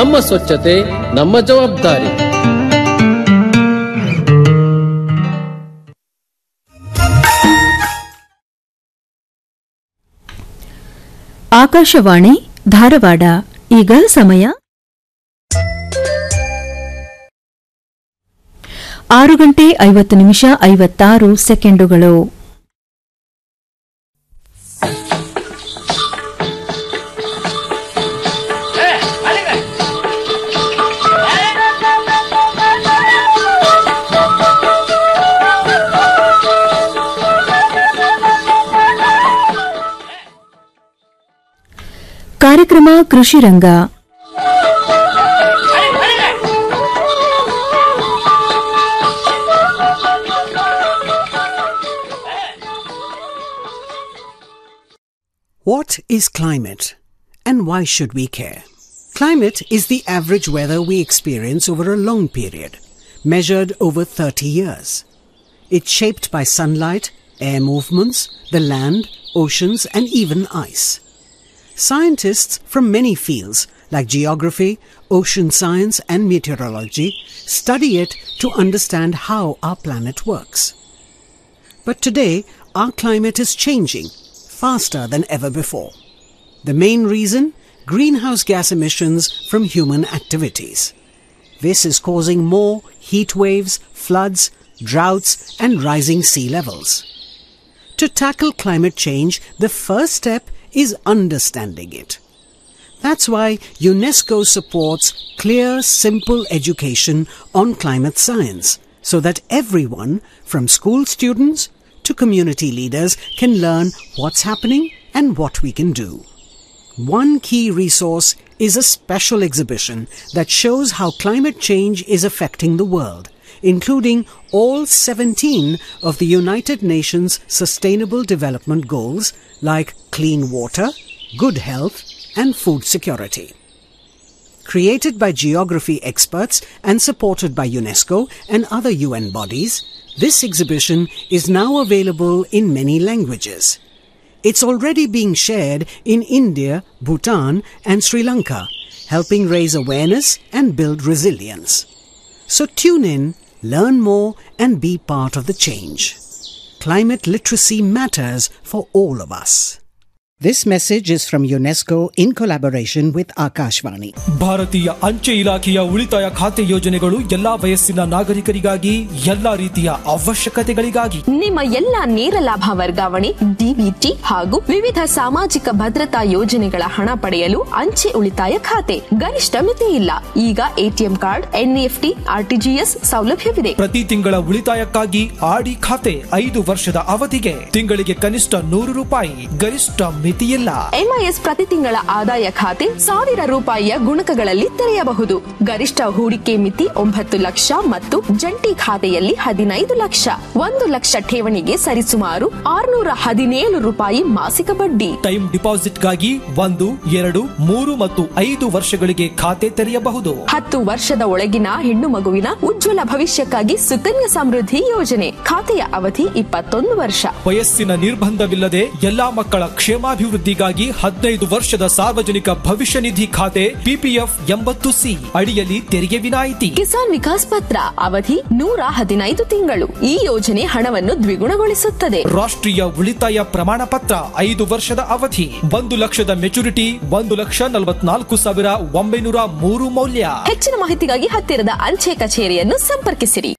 ನಮ್ಮ ಸ್ವಚ್ಛತೆ ನಮ್ಮ ಜವಾಬ್ದಾರಿ ಆಕಾಶವಾಣಿ ಧಾರವಾಡ ಈಗ ಸಮಯ ಆರು ಗಂಟೆ ಐವತ್ತು ನಿಮಿಷ ಐವತ್ತಾರು ಸೆಕೆಂಡುಗಳು ಕಾರ್ಯಕ್ರಮ ಕೃಷಿ ರಂಗ What is climate and why should we care? Climate is the average weather we experience over a long period, measured over 30 years. It's shaped by sunlight, air movements, the land, oceans, and even ice. Scientists from many fields like geography, ocean science, and meteorology study it to understand how our planet works. But today, our climate is changing faster than ever before. The main reason? Greenhouse gas emissions from human activities. This is causing more heat waves, floods, droughts, and rising sea levels. To tackle climate change, the first step is understanding it. That's why UNESCO supports clear, simple education on climate science so that everyone, from school students to community leaders, can learn what's happening and what we can do. One key resource is a special exhibition that shows how climate change is affecting the world, including all 17 of the United Nations Sustainable Development Goals like clean water, good health, and food security. Created by geography experts and supported by UNESCO and other UN bodies, this exhibition is now available in many languages. It's already being shared in India, Bhutan, and Sri Lanka, helping raise awareness and build resilience. So tune in, learn more, and be part of the change. Climate literacy matters for all of us. This message is from UNESCO in collaboration with Akashvani. ಭಾರತೀಯ ಅಂಚೆ ಇಲಾಖೆಯ ಉಳಿತಾಯ ಖಾತೆ ಯೋಜನೆಗಳು ಎಲ್ಲಾ ವಯಸ್ಸಿನ ನಾಗರಿಕರಿಗಾಗಿ ಎಲ್ಲಾ ರೀತಿಯ ಅವಶ್ಯಕತೆಗಳಿಗಾಗಿ ನಿಮ್ಮ ಎಲ್ಲ ನೇರ ಲಾಭ ವರ್ಗಾವಣೆ ಡಿಬಿಟಿ ಹಾಗೂ ವಿವಿಧ ಸಾಮಾಜಿಕ ಭದ್ರತಾ ಯೋಜನೆಗಳ ಹಣ ಪಡೆಯಲು ಅಂಚೆ ಉಳಿತಾಯ ಖಾತೆ ಗರಿಷ್ಠ ಮಿತಿ ಇಲ್ಲ ಈಗ ಎಟಿಎಂ ಕಾರ್ಡ್ ಎನ್ಇಎಫ್ಟಿ ಆರ್ಟಿಜಿಎಸ್ ಸೌಲಭ್ಯವಿದೆ ಪ್ರತಿ ತಿಂಗಳ ಉಳಿತಾಯಕ್ಕಾಗಿ ಆಡಿ ಖಾತೆ ಐದು ವರ್ಷದ ಅವಧಿಗೆ ತಿಂಗಳಿಗೆ ಕನಿಷ್ಠ ನೂರು ರೂಪಾಯಿ ಗರಿಷ್ಠ ಮಿತಿಯಿಲ್ಲ ಎಂಐಎಸ್ ಪ್ರತಿ ತಿಂಗಳ ಆದಾಯ ಖಾತೆ ಸಾವಿರ ರೂಪಾಯಿಯ ಗುಣಕಗಳಲ್ಲಿ ತೆರೆಯಬಹುದು ಗರಿಷ್ಠ ಹೂಡಿಕೆ ಮಿತಿ ಒಂಬತ್ತು ಲಕ್ಷ ಮತ್ತು ಜಂಟಿ ಖಾತೆಯಲ್ಲಿ ಹದಿನೈದು ಲಕ್ಷ ಒಂದು ಲಕ್ಷ ಠೇವಣಿಗೆ ಸರಿಸುಮಾರು ಆರುನೂರ ಹದಿನೇಳು ರೂಪಾಯಿ ಮಾಸಿಕ ಬಡ್ಡಿ ಟೈಮ್ ಡಿಪಾಸಿಟ್ಗಾಗಿ ಒಂದು ಎರಡು ಮೂರು ಮತ್ತು ಐದು ವರ್ಷಗಳಿಗೆ ಖಾತೆ ತೆರೆಯಬಹುದು ಹತ್ತು ವರ್ಷದ ಒಳಗಿನ ಹೆಣ್ಣು ಮಗುವಿನ ಉಜ್ವಲ ಭವಿಷ್ಯಕ್ಕಾಗಿ ಸುಕನ್ಯಾ ಸಮೃದ್ಧಿ ಯೋಜನೆ ಖಾತೆಯ ಅವಧಿ ಇಪ್ಪತ್ತೊಂದು ವರ್ಷ ವಯಸ್ಸಿನ ನಿರ್ಬಂಧವಿಲ್ಲದೆ ಎಲ್ಲಾ ಮಕ್ಕಳ ಕ್ಷೇಮಾಭಿವೃದ್ಧಿಗಾಗಿ ಹದಿನೈದು ವರ್ಷದ ಸಾರ್ವಜನಿಕ ಭವಿಷ್ಯ ನಿಧಿ ಖಾತೆ ಪಿಪಿಎಫ್ ಎಂಬತ್ತು ಸಿ ಅಡಿಯಲ್ಲಿ ತೆರಿಗೆ ವಿನಾಯಿತಿ ಕಿಸಾನ್ ವಿಕಾಸ್ ಪತ್ರ ಅವಧಿ ನೂರ ಹದಿನೈದು ತಿಂಗಳು ಈ ಯೋಜನೆ ಹಣವನ್ನು ದ್ವಿಗುಣಗೊಳಿಸುತ್ತದೆ ರಾಷ್ಟ್ರೀಯ ಉಳಿತಾಯ ಪ್ರಮಾಣ ಪತ್ರ ಐದು ವರ್ಷದ ಅವಧಿ ಒಂದು ಲಕ್ಷದ ಮೆಚುರಿಟಿ ಒಂದು ಲಕ್ಷ ನಲವತ್ನಾಲ್ಕು ಸಾವಿರ ಒಂಬೈನೂರ ಮೂರು ಮೌಲ್ಯ ಹೆಚ್ಚಿನ ಮಾಹಿತಿಗಾಗಿ ಹತ್ತಿರದ ಅಂಚೆ ಕಚೇರಿಯನ್ನು ಸಂಪರ್ಕಿಸಿರಿ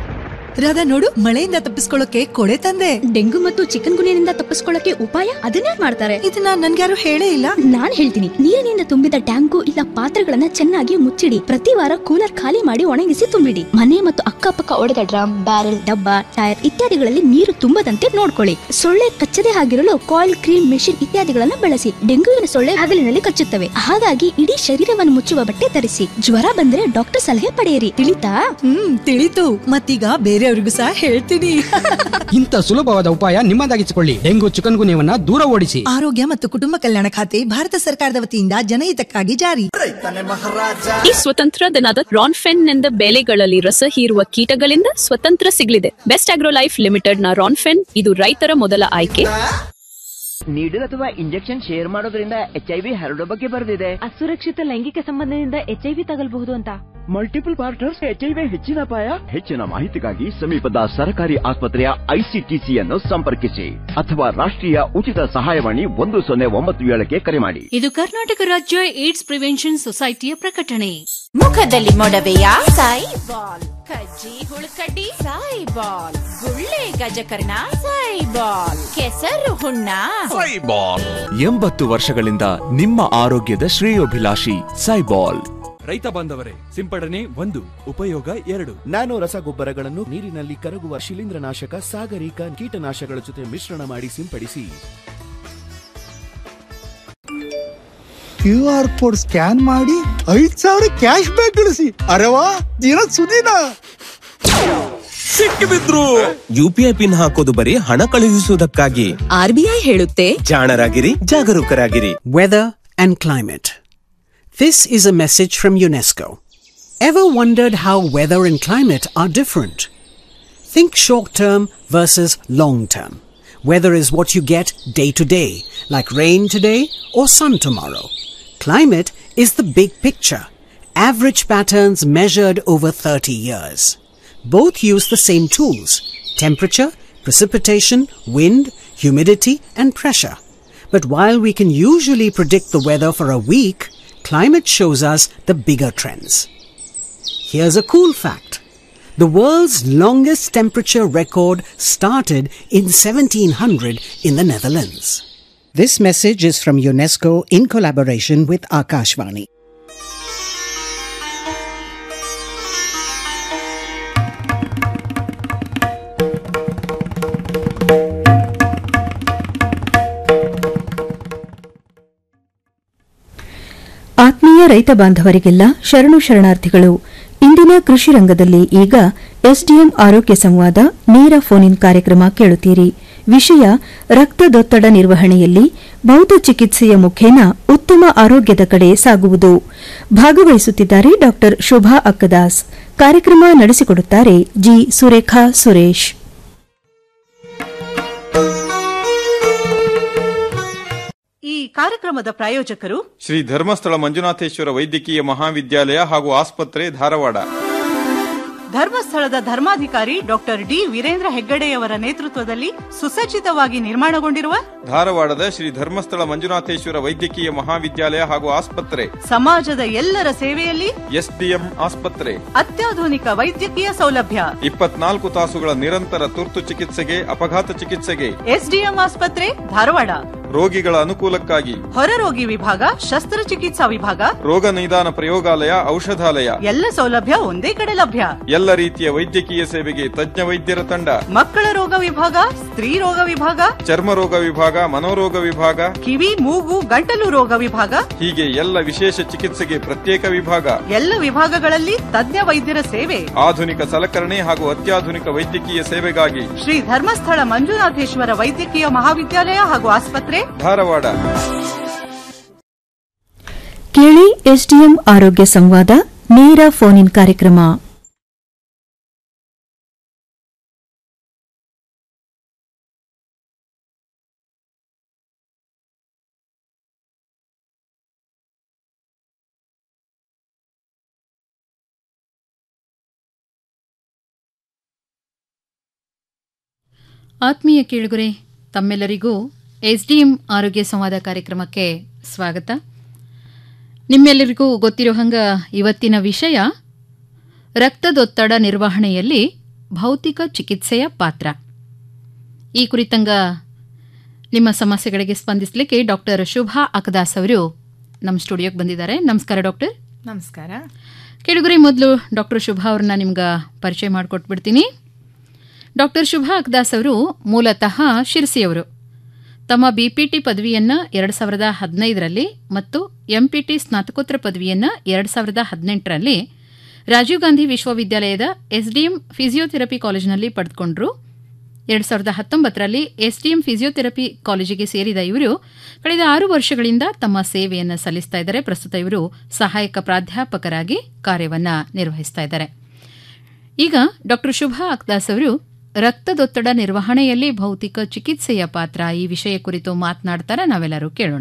ರಾಧಾ ನೋಡು ಮಳೆಯಿಂದ ತಪ್ಪಿಸ್ಕೊಳ್ಳೋಕೆ ಕೊಡೆ ತಂದೆ ಡೆಂಗು ಮತ್ತು ಚಿಕನ್ ಗುನಿಯಿಂದ ತಪ್ಪಿಸ್ಕೊಳ್ಳಕ್ಕೆ ಉಪಾಯ ಅದನ್ನೇ ಮಾಡ್ತಾರೆ ಇದನ್ನ ನನ್ಗ್ಯಾರು ಹೇಳೇ ಇಲ್ಲ ನಾನ್ ಹೇಳ್ತೀನಿ ನೀರಿನಿಂದ ತುಂಬಿದ ಟ್ಯಾಂಕು ಇಲ್ಲ ಪಾತ್ರೆಗಳನ್ನ ಚೆನ್ನಾಗಿ ಮುಚ್ಚಿಡಿ ಪ್ರತಿ ವಾರ ಕೂಲರ್ ಖಾಲಿ ಮಾಡಿ ಒಣಗಿಸಿ ತುಂಬಿಡಿ ಮನೆ ಮತ್ತು ಅಕ್ಕಪಕ್ಕ ಒಡೆದ ಡ್ರಮ್ ಬ್ಯಾರೆಲ್ ಡಬ್ಬ ಟೈರ್ ಇತ್ಯಾದಿಗಳಲ್ಲಿ ನೀರು ತುಂಬದಂತೆ ನೋಡ್ಕೊಳ್ಳಿ ಸೊಳ್ಳೆ ಕಚ್ಚದೆ ಆಗಿರಲು ಕಾಯಿಲ್ ಕ್ರೀಮ್ ಮೆಷಿನ್ ಇತ್ಯಾದಿಗಳನ್ನ ಬಳಸಿ ಡೆಂಗುವಿನ ಸೊಳ್ಳೆ ಹಗಲಿನಲ್ಲಿ ಕಚ್ಚುತ್ತವೆ ಹಾಗಾಗಿ ಇಡೀ ಶರೀರವನ್ನು ಮುಚ್ಚುವ ಬಟ್ಟೆ ಧರಿಸಿ ಜ್ವರ ಬಂದ್ರೆ ಡಾಕ್ಟರ್ ಸಲಹೆ ಪಡೆಯಿರಿ ತಿಳಿತಾ ಹ್ಮ್ ತಿಳಿತು ಮತ್ತೀಗ ಬೇರೆಯವ್ರಿಗೂ ಸಹ ಹೇಳ್ತೀನಿ ಇಂಥ ಸುಲಭವಾದ ಉಪಾಯ ನಿಮ್ಮದಾಗಿಸಿಕೊಳ್ಳಿ ಡೆಂಗು ಚಿಕನ್ ಗುನ್ಯವನ್ನ ದೂರ ಓಡಿಸಿ ಆರೋಗ್ಯ ಮತ್ತು ಕುಟುಂಬ ಕಲ್ಯಾಣ ಖಾತೆ ಭಾರತ ಸರ್ಕಾರದ ವತಿಯಿಂದ ಜನಹಿತಕ್ಕಾಗಿ ಜಾರಿ ಈ ಸ್ವತಂತ್ರ ದಿನದ ರಾನ್ಫೆನ್ ನಿಂದ ಬೆಳೆಗಳಲ್ಲಿ ರಸ ಹೀರುವ ಕೀಟಗಳಿಂದ ಸ್ವತಂತ್ರ ಸಿಗಲಿದೆ ಬೆಸ್ಟ್ ಆಗ್ರೋ ಲೈಫ್ ಲಿಮಿಟೆಡ್ ನ ರಾನ್ಫೆನ್ ಇದು ರೈತರ ಮೊದಲ ಆಯ್ಕೆ ನೀಡಲ್ ಅಥವಾ ಇಂಜೆಕ್ಷನ್ ಶೇರ್ ಮಾಡೋದ್ರಿಂದ ಎಚ್ ಐ ವಿ ಹರಡೋ ಬಗ್ಗೆ ಬರೆದಿದೆ ಅಸುರಕ್ಷಿತ ಲೈಂಗಿಕ ಸಂಬಂಧದಿಂದ ಎಚ್ಐವಿ ತಗಲ್ಬಹುದು ಅಂತ multiple partners H I V ಹೆಚ್ಚಿನ ಅಪಾಯ ಹೆಚ್ಚಿನ ಮಾಹಿತಿಗಾಗಿ ಸಮೀಪದ ಸರ್ಕಾರಿ ಆಸ್ಪತ್ರೆಯ ಐಸಿಟಿಸಿ ಅನ್ನು ಸಂಪರ್ಕಿಸಿ ಅಥವಾ ರಾಷ್ಟ್ರೀಯ ಉಚಿತ ಸಹಾಯವಾಣಿ ಒಂದು ಸೊನ್ನೆ ಒಂಬತ್ತು ಏಳಕ್ಕೆ ಕರೆ ಮಾಡಿ ಇದು ಕರ್ನಾಟಕ ರಾಜ್ಯ ಏಡ್ಸ್ ಪ್ರಿವೆನ್ಷನ್ ಸೊಸೈಟಿಯ ಪ್ರಕಟಣೆ ಮುಖದಲ್ಲಿ ಮೊಡವೆಯ ಸಾಯಿ ಬಾಲ್ ಕಜ್ಜಿ ಹುಳುಕಡ್ಡಿ ಸಾಯಿ ಬಾಲ್ ಗುಳ್ಳೆ ಗಜಕರ್ಣ ಸಾಯಿ ಬಾಲ್ ಕೆಸರು ಹುಣ್ಣ ಸೈಬಾಲ್ ಎಂಬತ್ತು ವರ್ಷಗಳಿಂದ ನಿಮ್ಮ ಆರೋಗ್ಯದ ಶ್ರೇಯೋಭಿಲಾಷಿ ಸೈಬಾಲ್ ರೈತ ಬಾಂಧವರೇ ಸಿಂಪಡಣೆ ಒಂದು ಉಪಯೋಗ ಎರಡು ನ್ಯಾನೋ ರಸಗೊಬ್ಬರಗಳನ್ನು ನೀರಿನಲ್ಲಿ ಕರಗುವ ಶಿಲೀಂಧ್ರನಾಶಕ ಸಾಗರಿಕ ಕೀಟನಾಶಕಗಳ ಜೊತೆ ಮಿಶ್ರಣ ಮಾಡಿ ಸಿಂಪಡಿಸಿ ಕ್ಯೂ ಆರ್ ಕೋಡ್ ಸ್ಕ್ಯಾನ್ ಮಾಡಿ ಐದ್ ಸಾವಿರ ಕ್ಯಾಶ್ ಬ್ಯಾಕ್ ಗಳಿಸಿ ಅರೆವಾ ದಿನ ಸುದಿನ ಸಿಕ್ಕಿಬಿದ್ರು ಯುಪಿಐ ಪಿನ್ ಹಾಕೋದು ಬರೀ ಹಣ ಕಳುಹಿಸುವುದಕ್ಕಾಗಿ ಆರ್ಬಿಐ ಹೇಳುತ್ತೆ ಜಾಣರಾಗಿರಿ ಜಾಗರೂಕರಾಗಿರಿ Weather and climate. This is a message from UNESCO. Ever wondered how weather and climate are different? Think short term versus long term. Weather is what you get day to day, like rain today or sun tomorrow. Climate is the big picture, average patterns measured over 30 years. Both use the same tools temperature, precipitation, wind, humidity, and pressure. But while we can usually predict the weather for a week, climate shows us the bigger trends. Here's a cool fact. The world's longest temperature record started in 1700 in the Netherlands. This message is from UNESCO in collaboration with Akashvani. ಆತ್ಮೀಯ ರೈತ ಬಾಂಧವರಿಗೆಲ್ಲ ಶರಣು ಶರಣಾರ್ಥಿಗಳು ಇಂದಿನ ಕೃಷಿ ರಂಗದಲ್ಲಿ ಈಗ SDM ಆರೋಗ್ಯ ಸಂವಾದ ನೇರ ಫೋನ್ ಇನ್ ಕಾರ್ಯಕ್ರಮ ಕೇಳುತ್ತೀರಿ ವಿಷಯ ರಕ್ತದೊತ್ತಡ ನಿರ್ವಹಣೆಯಲ್ಲಿ ಭೌತ ಚಿಕಿತ್ಸೆಯ ಮುಖೇನ ಉತ್ತಮ ಆರೋಗ್ಯದ ಕಡೆ ಸಾಗುವುದು ಭಾಗವಹಿಸುತ್ತಿದ್ದಾರೆ ಡಾ ಶೋಭಾ ಅಕ್ಕದಾಸ್ ಕಾರ್ಯಕ್ರಮ ನಡೆಸಿಕೊಡುತ್ತಾರೆ ಜಿ ಸುರೇಖಾ ಸುರೇಶ್ ಈ ಕಾರ್ಯಕ್ರಮದ ಪ್ರಾಯೋಜಕರು ಶ್ರೀ ಧರ್ಮಸ್ಥಳ ಮಂಜುನಾಥೇಶ್ವರ ವೈದ್ಯಕೀಯ ಮಹಾವಿದ್ಯಾಲಯ ಹಾಗೂ ಆಸ್ಪತ್ರೆ ಧಾರವಾಡ ಧರ್ಮಸ್ಥಳದ ಧರ್ಮಾಧಿಕಾರಿ ಡಾಕ್ಟರ್ ಡಿ ವೀರೇಂದ್ರ ಹೆಗ್ಗಡೆಯವರ ನೇತೃತ್ವದಲ್ಲಿ ಸುಸಜ್ಜಿತವಾಗಿ ನಿರ್ಮಾಣಗೊಂಡಿರುವ ಧಾರವಾಡದ ಶ್ರೀ ಧರ್ಮಸ್ಥಳ ಮಂಜುನಾಥೇಶ್ವರ ವೈದ್ಯಕೀಯ ಮಹಾವಿದ್ಯಾಲಯ ಹಾಗೂ ಆಸ್ಪತ್ರೆ ಸಮಾಜದ ಎಲ್ಲರ ಸೇವೆಯಲ್ಲಿ ಎಸ್ಡಿಎಂ ಆಸ್ಪತ್ರೆ ಅತ್ಯಾಧುನಿಕ ವೈದ್ಯಕೀಯ ಸೌಲಭ್ಯ ಇಪ್ಪತ್ನಾಲ್ಕು ತಾಸುಗಳ ನಿರಂತರ ತುರ್ತು ಚಿಕಿತ್ಸೆಗೆ ಅಪಘಾತ ಚಿಕಿತ್ಸೆಗೆ ಎಸ್ಡಿಎಂ ಆಸ್ಪತ್ರೆ ಧಾರವಾಡ ರೋಗಿಗಳ ಅನುಕೂಲಕ್ಕಾಗಿ ಹೊರರೋಗಿ ವಿಭಾಗ ಶಸ್ತ್ರಚಿಕಿತ್ಸಾ ವಿಭಾಗ ರೋಗ ನಿದಾನ ಪ್ರಯೋಗಾಲಯ ಔಷಧಾಲಯ ಎಲ್ಲ ಸೌಲಭ್ಯ ಒಂದೇ ಕಡೆ ಲಭ್ಯ ಎಲ್ಲ ರೀತಿಯ ವೈದ್ಯಕೀಯ ಸೇವೆಗೆ ತಜ್ಞ ವೈದ್ಯರ ತಂಡ ಮಕ್ಕಳ ರೋಗ ವಿಭಾಗ ಸ್ತ್ರೀ ರೋಗ ವಿಭಾಗ ಚರ್ಮ ರೋಗ ವಿಭಾಗ ಮನೋರೋಗ ವಿಭಾಗ ಕಿವಿ ಮೂಗು ಗಂಟಲು ರೋಗ ವಿಭಾಗ ಹೀಗೆ ಎಲ್ಲ ವಿಶೇಷ ಚಿಕಿತ್ಸೆಗೆ ಪ್ರತ್ಯೇಕ ವಿಭಾಗ ಎಲ್ಲ ವಿಭಾಗಗಳಲ್ಲಿ ತಜ್ಞ ವೈದ್ಯರ ಸೇವೆ ಆಧುನಿಕ ಸಲಕರಣೆ ಹಾಗೂ ಅತ್ಯಾಧುನಿಕ ವೈದ್ಯಕೀಯ ಸೇವೆಗಾಗಿ ಶ್ರೀ ಧರ್ಮಸ್ಥಳ ಮಂಜುನಾಥೇಶ್ವರ ವೈದ್ಯಕೀಯ ಮಹಾವಿದ್ಯಾಲಯ ಹಾಗೂ ಆಸ್ಪತ್ರೆ ಧಾರವಾಡ ಕೇಳಿ ಎಸ್ಡಿಎಂ ಆರೋಗ್ಯ ಸಂವಾದ ನೇರ ಫೋನ್ ಇನ್ ಕಾರ್ಯಕ್ರಮ ಆತ್ಮೀಯ ಕೇಳುಗರೆ ತಮ್ಮೆಲ್ಲರಿಗೂ ಎಸ್ಡಿಎಂ ಆರೋಗ್ಯ ಸಂವಾದ ಕಾರ್ಯಕ್ರಮಕ್ಕೆ ಸ್ವಾಗತ ನಿಮ್ಮೆಲ್ಲರಿಗೂ ಗೊತ್ತಿರೋ ಹಂಗ ಇವತ್ತಿನ ವಿಷಯ ರಕ್ತದೊತ್ತಡ ನಿರ್ವಹಣೆಯಲ್ಲಿ ಭೌತಿಕ ಚಿಕಿತ್ಸೆಯ ಪಾತ್ರ ಈ ಕುರಿತಂಗ ನಿಮ್ಮ ಸಮಸ್ಯೆಗಳಿಗೆ ಸ್ಪಂದಿಸಲಿಕ್ಕೆ ಡಾಕ್ಟರ್ ಶುಭಾ ಅಕದಾಸ್ ಅವರು ನಮ್ಮ ಸ್ಟುಡಿಯೋಗೆ ಬಂದಿದ್ದಾರೆ ನಮಸ್ಕಾರ ಡಾಕ್ಟರ್ ನಮಸ್ಕಾರ ಕೇಳುಗರೆ ಮೊದಲು ಡಾಕ್ಟರ್ ಶುಭಾ ಅವ್ರನ್ನ ನಿಮ್ಗೆ ಪರಿಚಯ ಮಾಡಿಕೊಟ್ಬಿಡ್ತೀನಿ ಡಾಕ್ಟರ್ ಶುಭಾ ಅಕ್ದಾಸ್ ಅವರು ಮೂಲತಃ ಶಿರ್ಸಿಯವರು ತಮ್ಮ ಬಿಪಿಟಿ ಪದವಿಯನ್ನು ಎರಡು ಸಾವಿರದ ಹದಿನೈದರಲ್ಲಿ ಮತ್ತು ಎಂಪಿಟಿ ಸ್ನಾತಕೋತ್ತರ ಪದವಿಯನ್ನು ಎರಡು ಸಾವಿರದ ಹದಿನೆಂಟರಲ್ಲಿ ರಾಜೀವ್ ಗಾಂಧಿ ವಿಶ್ವವಿದ್ಯಾಲಯದ ಎಸ್ಡಿಎಂ ಫಿಸಿಯೋಥೆರಪಿ ಕಾಲೇಜಿನಲ್ಲಿ ಪಡೆದುಕೊಂಡ್ರು ಎರಡು ಸಾವಿರದ ಹತ್ತೊಂಬತ್ತರಲ್ಲಿ ಎಸ್ಡಿಎಂ ಫಿಸಿಯೋಥೆರಪಿ ಕಾಲೇಜಿಗೆ ಸೇರಿದ ಇವರು ಕಳೆದ ಆರು ವರ್ಷಗಳಿಂದ ತಮ್ಮ ಸೇವೆಯನ್ನು ಸಲ್ಲಿಸ್ತಾ ಇದ್ದಾರೆ ಪ್ರಸ್ತುತ ಇವರು ಸಹಾಯಕ ಪ್ರಾಧ್ಯಾಪಕರಾಗಿ ಕಾರ್ಯವನ್ನು ನಿರ್ವಹಿಸ್ತಾ ಇದ್ದಾರೆ ಈಗ ಡಾಕ್ಟರ್ ಶುಭಾ ಅಕ್ದಾಸ್ ಅವರು ರಕ್ತದೊತ್ತಡ ನಿರ್ವಹಣೆಯಲ್ಲಿ ಭೌತಿಕ ಚಿಕಿತ್ಸೆಯ ಪಾತ್ರ ಈ ವಿಷಯ ಕುರಿತು ಮಾತನಾಡ್ತಾರೆ ನಾವೆಲ್ಲರೂ ಕೇಳೋಣ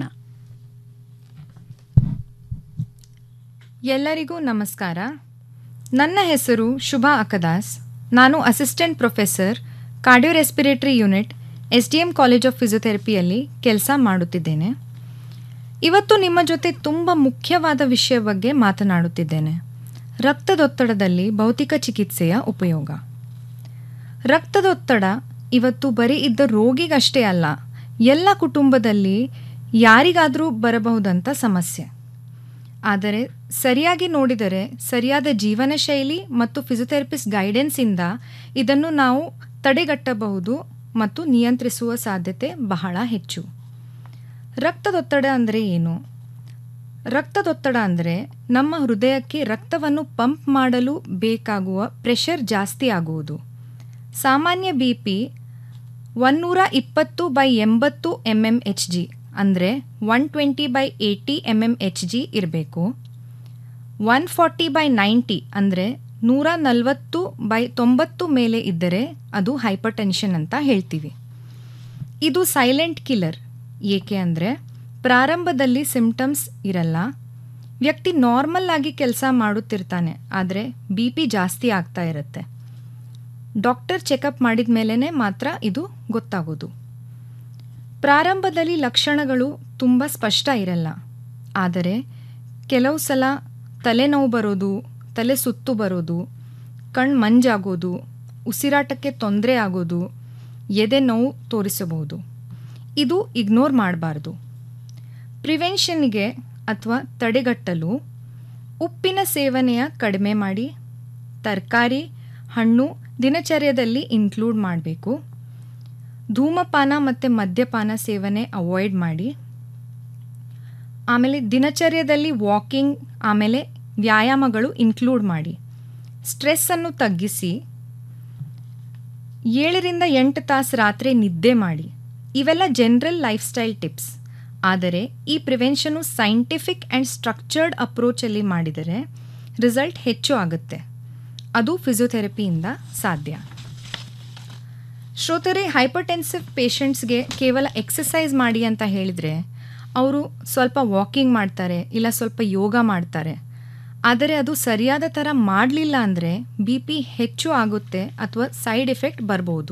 ಎಲ್ಲರಿಗೂ ನಮಸ್ಕಾರ ನನ್ನ ಹೆಸರು ಶುಭಾ ಅಕದಾಸ್ ನಾನು assistant professor cardiorespiratory unit S D M college of ಫಿಸಿಯೋಥೆರಪಿಯಲ್ಲಿ ಕೆಲಸ ಮಾಡುತ್ತಿದ್ದೇನೆ ಇವತ್ತು ನಿಮ್ಮ ಜೊತೆ ತುಂಬ ಮುಖ್ಯವಾದ ವಿಷಯ ಬಗ್ಗೆ ಮಾತನಾಡುತ್ತಿದ್ದೇನೆ ರಕ್ತದೊತ್ತಡದಲ್ಲಿ ಭೌತಿಕ ಚಿಕಿತ್ಸೆಯ ಉಪಯೋಗ ರಕ್ತದೊತ್ತಡ ಇವತ್ತು ಬರೀ ಇದ್ದ ರೋಗಿಗಷ್ಟೇ ಅಲ್ಲ ಎಲ್ಲ ಕುಟುಂಬದಲ್ಲಿ ಯಾರಿಗಾದರೂ ಬರಬಹುದಂಥ ಸಮಸ್ಯೆ ಆದರೆ ಸರಿಯಾಗಿ ನೋಡಿದರೆ ಸರಿಯಾದ ಜೀವನ ಶೈಲಿ ಮತ್ತು ಫಿಸಿಯೋಥೆರಪಿಸ್ಟ್ ಗೈಡೆನ್ಸಿಂದ ಇದನ್ನು ನಾವು ತಡೆಗಟ್ಟಬಹುದು ಮತ್ತು ನಿಯಂತ್ರಿಸುವ ಸಾಧ್ಯತೆ ಬಹಳ ಹೆಚ್ಚು ರಕ್ತದೊತ್ತಡ ಅಂದರೆ ಏನು ರಕ್ತದೊತ್ತಡ ಅಂದರೆ ನಮ್ಮ ಹೃದಯಕ್ಕೆ ರಕ್ತವನ್ನು ಪಂಪ್ ಮಾಡಲು ಬೇಕಾಗುವ ಪ್ರೆಷರ್ ಜಾಸ್ತಿ ಆಗುವುದು ಸಾಮಾನ್ಯ ಬಿ ಪಿ ಒನ್ನೂರ ಇಪ್ಪತ್ತು ಬೈ ಎಂಬತ್ತು ಎಮ್ ಎಮ್ ಎಚ್ ಜಿ ಅಂದರೆ one twenty by eighty M M H G ಇರಬೇಕು ಒನ್ ಫಾರ್ಟಿ ಬೈ ನೈಂಟಿ ಅಂದರೆ ನೂರ ನಲವತ್ತು ಬೈ ತೊಂಬತ್ತು ಮೇಲೆ ಇದ್ದರೆ ಅದು ಹೈಪರ್ ಟೆನ್ಷನ್ ಅಂತ ಹೇಳ್ತೀವಿ ಇದು ಸೈಲೆಂಟ್ ಕಿಲ್ಲರ್ ಏಕೆ ಅಂದರೆ ಪ್ರಾರಂಭದಲ್ಲಿ ಸಿಂಪ್ಟಮ್ಸ್ ಇರಲ್ಲ ವ್ಯಕ್ತಿ ನಾರ್ಮಲ್ ಆಗಿ ಕೆಲಸ ಮಾಡುತ್ತಿರ್ತಾನೆ ಆದರೆ ಬಿ ಪಿ ಜಾಸ್ತಿ ಆಗ್ತಾ ಇರುತ್ತೆ ಡಾಕ್ಟರ್ ಚೆಕಪ್ ಮಾಡಿದ ಮೇಲೇ ಮಾತ್ರ ಇದು ಗೊತ್ತಾಗೋದು ಪ್ರಾರಂಭದಲ್ಲಿ ಲಕ್ಷಣಗಳು ತುಂಬ ಸ್ಪಷ್ಟ ಇರಲ್ಲ ಆದರೆ ಕೆಲವು ಸಲ ತಲೆನೋವು ಬರೋದು ತಲೆ ಸುತ್ತು ಬರೋದು ಕಣ್ಣು ಮಂಜಾಗೋದು ಉಸಿರಾಟಕ್ಕೆ ತೊಂದರೆ ಆಗೋದು ಎದೆ ನೋವು ತೋರಿಸಬಹುದು ಇದು ಇಗ್ನೋರ್ ಮಾಡಬಾರ್ದು ಪ್ರಿವೆನ್ಷನ್ಗೆ ಅಥವಾ ತಡೆಗಟ್ಟಲು ಉಪ್ಪಿನ ಸೇವನೆಯ ಕಡಿಮೆ ಮಾಡಿ ತರಕಾರಿ ಹಣ್ಣು ದಿನಚರ್ಯದಲ್ಲಿ ಇನ್ಕ್ಲೂಡ್ ಮಾಡಬೇಕು ಧೂಮಪಾನ ಮತ್ತು ಮದ್ಯಪಾನ ಸೇವನೆ ಅವಾಯ್ಡ್ ಮಾಡಿ ಆಮೇಲೆ ದಿನಚರ್ಯದಲ್ಲಿ ವಾಕಿಂಗ್ ಆಮೇಲೆ ವ್ಯಾಯಾಮಗಳು ಇನ್ಕ್ಲೂಡ್ ಮಾಡಿ ಸ್ಟ್ರೆಸ್ಸನ್ನು ತಗ್ಗಿಸಿ ಏಳರಿಂದ ಎಂಟು ತಾಸು ರಾತ್ರಿ ನಿದ್ದೆ ಮಾಡಿ ಇವೆಲ್ಲ ಜನರಲ್ ಲೈಫ್ ಸ್ಟೈಲ್ ಟಿಪ್ಸ್ ಆದರೆ ಈ ಪ್ರಿವೆನ್ಷನು ಸೈಂಟಿಫಿಕ್ ಆ್ಯಂಡ್ ಸ್ಟ್ರಕ್ಚರ್ಡ್ ಅಪ್ರೋಚಲ್ಲಿ ಮಾಡಿದರೆ ರಿಸಲ್ಟ್ ಹೆಚ್ಚು ಆಗುತ್ತೆ ಅದು ಫಿಸಿಯೋಥೆರಪಿಯಿಂದ ಸಾಧ್ಯ ಶ್ರೋತರೆ ಹೈಪರ್ಟೆನ್ಸಿವ್ ಪೇಷಂಟ್ಸ್ಗೆ ಕೇವಲ ಎಕ್ಸಸೈಸ್ ಮಾಡಿ ಅಂತ ಹೇಳಿದರೆ ಅವರು ಸ್ವಲ್ಪ ವಾಕಿಂಗ್ ಮಾಡ್ತಾರೆ ಇಲ್ಲ ಸ್ವಲ್ಪ ಯೋಗ ಮಾಡ್ತಾರೆ ಆದರೆ ಅದು ಸರಿಯಾದ ಥರ ಮಾಡಲಿಲ್ಲ ಅಂದರೆ ಬಿ ಪಿ ಹೆಚ್ಚು ಆಗುತ್ತೆ ಅಥವಾ ಸೈಡ್ ಎಫೆಕ್ಟ್ ಬರ್ಬೋದು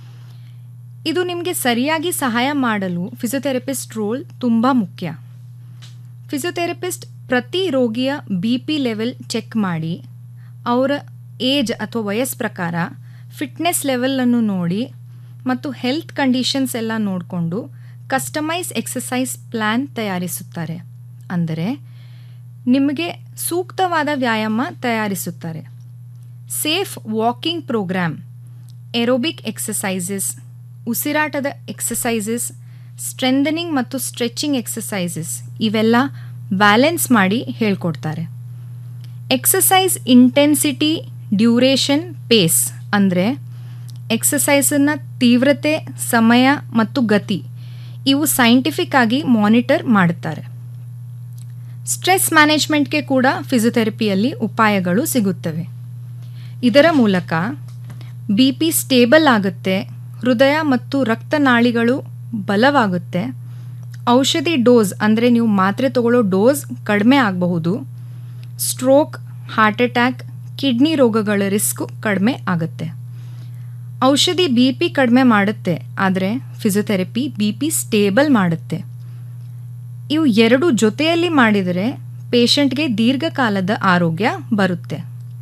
ಇದು ನಿಮಗೆ ಸರಿಯಾಗಿ ಸಹಾಯ ಮಾಡಲು ಫಿಸಿಯೋಥೆರಪಿಸ್ಟ್ ರೋಲ್ ತುಂಬ ಮುಖ್ಯ ಫಿಸಿಯೋಥೆರಪಿಸ್ಟ್ ಪ್ರತಿ ರೋಗಿಯ ಬಿ ಪಿ ಲೆವೆಲ್ ಚೆಕ್ ಮಾಡಿ ಅವರ ಏಜ್ ಅಥವಾ ವಯಸ್ಸು ಪ್ರಕಾರ ಫಿಟ್ನೆಸ್ ಲೆವೆಲನ್ನು ನೋಡಿ ಮತ್ತು ಹೆಲ್ತ್ ಕಂಡೀಷನ್ಸ್ ಎಲ್ಲ ನೋಡಿಕೊಂಡು ಕಸ್ಟಮೈಸ್ ಎಕ್ಸಸೈಸ್ ಪ್ಲ್ಯಾನ್ ತಯಾರಿಸುತ್ತಾರೆ ಅಂದರೆ ನಿಮಗೆ ಸೂಕ್ತವಾದ ವ್ಯಾಯಾಮ ತಯಾರಿಸುತ್ತಾರೆ safe walking program aerobic exercises ಉಸಿರಾಟದ ಎಕ್ಸಸೈಸಸ್ ಸ್ಟ್ರೆಂದನಿಂಗ್ ಮತ್ತು ಸ್ಟ್ರೆಚಿಂಗ್ ಎಕ್ಸಸೈಸಸ್ ಇವೆಲ್ಲ ಬ್ಯಾಲೆನ್ಸ್ ಮಾಡಿ ಹೇಳ್ಕೊಡ್ತಾರೆ ಎಕ್ಸಸೈಸ್ ಇಂಟೆನ್ಸಿಟಿ ಡ್ಯೂರೇಷನ್ ಪೇಸ್ ಅಂದರೆ ಎಕ್ಸಸೈಸನ್ನು ತೀವ್ರತೆ ಸಮಯ ಮತ್ತು ಗತಿ ಇವು ಸೈಂಟಿಫಿಕ್ ಆಗಿ ಮಾನಿಟರ್ ಮಾಡುತ್ತಾರೆ ಸ್ಟ್ರೆಸ್ ಮ್ಯಾನೇಜ್ಮೆಂಟ್ಗೆ ಕೂಡ ಫಿಸಿಯೋಥೆರಪಿಯಲ್ಲಿ ಉಪಾಯಗಳು ಸಿಗುತ್ತವೆ ಇದರ ಮೂಲಕ ಬಿ ಪಿ ಸ್ಟೇಬಲ್ ಆಗುತ್ತೆ ಹೃದಯ ಮತ್ತು ರಕ್ತನಾಳಿಗಳು ಬಲವಾಗುತ್ತೆ ಔಷಧಿ ಡೋಸ್ ಅಂದರೆ ನೀವು ಮಾತ್ರೆ ತಗೊಳ್ಳೋ ಡೋಸ್ ಕಡಿಮೆ ಆಗಬಹುದು ಸ್ಟ್ರೋಕ್ ಹಾರ್ಟ್ ಅಟ್ಯಾಕ್ ಕಿಡ್ನಿ ರೋಗಗಳ ರಿಸ್ಕ್ ಕಡಿಮೆ ಆಗುತ್ತೆ ಔಷಧಿ ಬಿ ಪಿ ಕಡಿಮೆ ಮಾಡುತ್ತೆ ಆದರೆ ಫಿಸಿಯೋಥೆರಪಿ ಬಿ ಪಿ ಸ್ಟೇಬಲ್ ಮಾಡುತ್ತೆ ಇವು ಎರಡು ಜೊತೆಯಲ್ಲಿ ಮಾಡಿದರೆ ಪೇಷಂಟ್ಗೆ ದೀರ್ಘಕಾಲದ ಆರೋಗ್ಯ ಬರುತ್ತೆ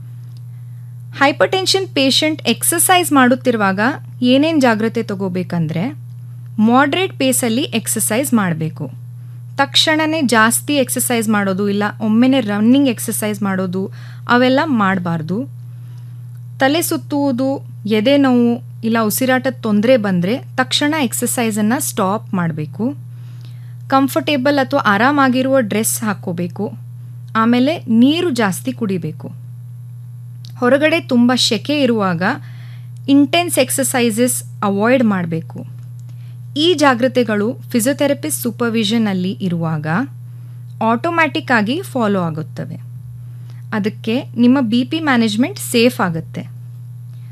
ಹೈಪರ್ಟೆನ್ಷನ್ ಪೇಷಂಟ್ ಎಕ್ಸಸೈಸ್ ಮಾಡುತ್ತಿರುವಾಗ ಏನೇನು ಜಾಗ್ರತೆ ತಗೋಬೇಕಂದ್ರೆ ಮಾಡ್ರೇಟ್ ಪೇಸಲ್ಲಿ ಎಕ್ಸಸೈಸ್ ಮಾಡಬೇಕು ತಕ್ಷಣವೇ ಜಾಸ್ತಿ ಎಕ್ಸಸೈಸ್ ಮಾಡೋದು ಇಲ್ಲ ಒಮ್ಮೆನೆ ರನ್ನಿಂಗ್ ಎಕ್ಸಸೈಸ್ ಮಾಡೋದು ಅವೆಲ್ಲ ಮಾಡಬಾರ್ದು ತಲೆ ಸುತ್ತುವುದು ಎದೆ ನೋವು ಇಲ್ಲ ಉಸಿರಾಟದ ತೊಂದರೆ ಬಂದರೆ ತಕ್ಷಣ ಎಕ್ಸಸೈಸನ್ನು ಸ್ಟಾಪ್ ಮಾಡಬೇಕು ಕಂಫರ್ಟೇಬಲ್ ಅಥವಾ ಆರಾಮಾಗಿರುವ ಡ್ರೆಸ್ ಹಾಕ್ಕೋಬೇಕು ಆಮೇಲೆ ನೀರು ಜಾಸ್ತಿ ಕುಡಿಬೇಕು ಹೊರಗಡೆ ತುಂಬ ಶೆಕೆ ಇರುವಾಗ ಇಂಟೆನ್ಸ್ ಎಕ್ಸಸೈಸಸ್ ಅವಾಯ್ಡ್ ಮಾಡಬೇಕು ಈ ಜಾಗ್ರತೆಗಳು ಫಿಸಿಯೋಥೆರಪಿಸ್ಟ್ ಸೂಪರ್ವಿಷನಲ್ಲಿ ಇರುವಾಗ ಆಟೋಮ್ಯಾಟಿಕ್ ಆಗಿ ಫಾಲೋ ಆಗುತ್ತವೆ ಅದಕ್ಕೆ ನಿಮ್ಮ ಬಿ ಪಿ ಮ್ಯಾನೇಜ್ಮೆಂಟ್ ಸೇಫ್ ಆಗುತ್ತೆ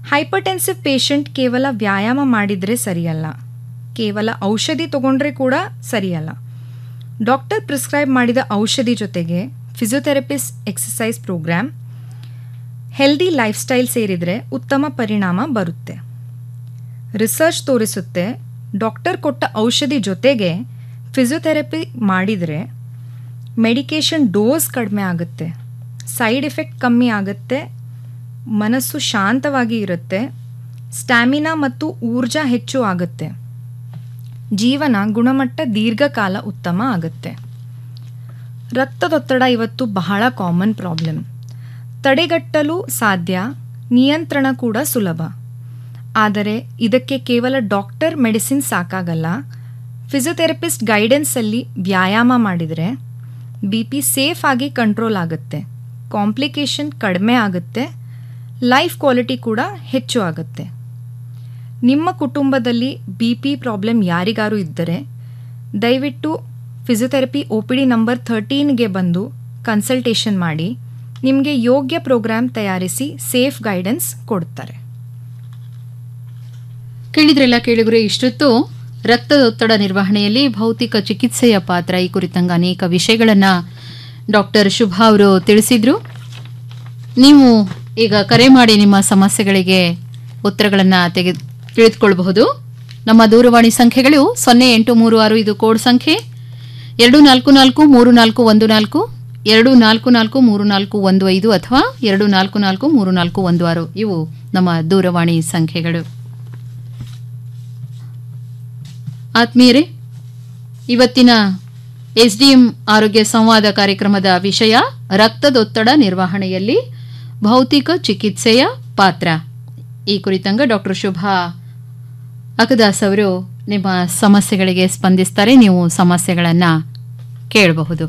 ಹೈಪರ್ಟೆನ್ಸಿವ್ ಪೇಷಂಟ್ ಕೇವಲ ವ್ಯಾಯಾಮ ಮಾಡಿದರೆ ಸರಿಯಲ್ಲ ಕೇವಲ ಔಷಧಿ ತಗೊಂಡ್ರೆ ಕೂಡ ಸರಿಯಲ್ಲ ಡಾಕ್ಟರ್ ಪ್ರಿಸ್ಕ್ರೈಬ್ ಮಾಡಿದ ಔಷಧಿ ಜೊತೆಗೆ physiotherapist exercise program healthy lifestyle ಸೇರಿದರೆ ಉತ್ತಮ ಪರಿಣಾಮ ಬರುತ್ತೆ ರಿಸರ್ಚ್ ತೋರಿಸುತ್ತೆ ಡಾಕ್ಟರ್ ಕೊಟ್ಟ ಔಷಧಿ ಜೊತೆಗೆ ಫಿಸಿಯೋಥೆರಪಿ ಮಾಡಿದರೆ ಮೆಡಿಕೇಷನ್ ಡೋಸ್ ಕಡಿಮೆ ಆಗುತ್ತೆ ಸೈಡ್ ಎಫೆಕ್ಟ್ ಕಮ್ಮಿ ಆಗುತ್ತೆ ಮನಸ್ಸು ಶಾಂತವಾಗಿ ಇರುತ್ತೆ ಸ್ಟ್ಯಾಮಿನಾ ಮತ್ತು ಊರ್ಜಾ ಹೆಚ್ಚು ಆಗುತ್ತೆ ಜೀವನ ಗುಣಮಟ್ಟ ದೀರ್ಘಕಾಲ ಉತ್ತಮ ಆಗುತ್ತೆ ರಕ್ತದೊತ್ತಡ ಇವತ್ತು ಬಹಳ ಕಾಮನ್ ಪ್ರಾಬ್ಲಮ್ ತಡೆಗಟ್ಟಲು ಸಾಧ್ಯ ನಿಯಂತ್ರಣ ಕೂಡ ಸುಲಭ ಆದರೆ ಇದಕ್ಕೆ ಕೇವಲ ಡಾಕ್ಟರ್ ಮೆಡಿಸಿನ್ ಸಾಕಾಗಲ್ಲ ಫಿಸಿಯೋಥೆರಪಿಸ್ಟ್ ಗೈಡೆನ್ಸಲ್ಲಿ ವ್ಯಾಯಾಮ ಮಾಡಿದರೆ ಬಿ ಪಿ ಸೇಫ್ ಆಗಿ ಕಂಟ್ರೋಲ್ ಆಗುತ್ತೆ ಕಾಂಪ್ಲಿಕೇಶನ್ ಕಡಿಮೆ ಆಗುತ್ತೆ ಲೈಫ್ ಕ್ವಾಲಿಟಿ ಕೂಡ ಹೆಚ್ಚು ಆಗುತ್ತೆ ನಿಮ್ಮ ಕುಟುಂಬದಲ್ಲಿ ಬಿ ಪಿ ಪ್ರಾಬ್ಲಮ್ ಯಾರಿಗಾರು ಇದ್ದರೆ ದಯವಿಟ್ಟು physiotherapy O P D number ಥರ್ಟೀನ್ಗೆ ಬಂದು ಕನ್ಸಲ್ಟೇಷನ್ ಮಾಡಿ ನಿಮಗೆ ಯೋಗ್ಯ ಪ್ರೋಗ್ರಾಮ್ ತಯಾರಿಸಿ ಸೇಫ್ ಗೈಡೆನ್ಸ್ ಕೊಡ್ತಾರೆ ಕೇಳಿದ್ರೆಲ್ಲ ಕೇಳಿದ್ರೆ ಇಷ್ಟೊತ್ತು ರಕ್ತದೊತ್ತಡ ನಿರ್ವಹಣೆಯಲ್ಲಿ ಭೌತಿಕ ಚಿಕಿತ್ಸೆಯ ಪಾತ್ರ ಈ ಕುರಿತಂಗ ಅನೇಕ ವಿಷಯಗಳನ್ನು ಡಾಕ್ಟರ್ ಶುಭಾ ಅವರು ತಿಳಿಸಿದ್ರು ನೀವು ಈಗ ಕರೆ ಮಾಡಿ ನಿಮ್ಮ ಸಮಸ್ಯೆಗಳಿಗೆ ಉತ್ತರಗಳನ್ನು ತೆಗೆ ತಿಳಿದುಕೊಳ್ಳಬಹುದು ನಮ್ಮ ದೂರವಾಣಿ ಸಂಖ್ಯೆಗಳು ಸೊನ್ನೆ ಎಂಟು ಮೂರು ಆರು ಇದು ಕೋಡ್ ಸಂಖ್ಯೆ ಎರಡು ನಾಲ್ಕು ನಾಲ್ಕು ಮೂರು ನಾಲ್ಕು ಒಂದು ನಾಲ್ಕು ಎರಡು ನಾಲ್ಕು ನಾಲ್ಕು ಮೂರು ನಾಲ್ಕು ಒಂದು ಐದು ಅಥವಾ ಎರಡು ನಾಲ್ಕು ನಾಲ್ಕು ಮೂರು ನಾಲ್ಕು ಒಂದು ಆರು ಇವು ನಮ್ಮ ದೂರವಾಣಿ ಸಂಖ್ಯೆಗಳು ಆತ್ಮೀಯರೇ ಇವತ್ತಿನ ಎಸ್ಡಿಎಂ ಆರೋಗ್ಯ ಸಂವಾದ ಕಾರ್ಯಕ್ರಮದ ವಿಷಯ ರಕ್ತದೊತ್ತಡ ನಿರ್ವಹಣೆಯಲ್ಲಿ ಭೌತಿಕ ಚಿಕಿತ್ಸೆಯ ಪಾತ್ರ ಈ ಕುರಿತಂಗ ಡಾಕ್ಟರ್ ಶುಭಾ ಅಕದಾಸ್ ಅವರು ನಿಮ್ಮ ಸಮಸ್ಯೆಗಳಿಗೆ ಸ್ಪಂದಿಸ್ತಾರೆ ನೀವು ಸಮಸ್ಯೆಗಳನ್ನು ಕೇಳಬಹುದು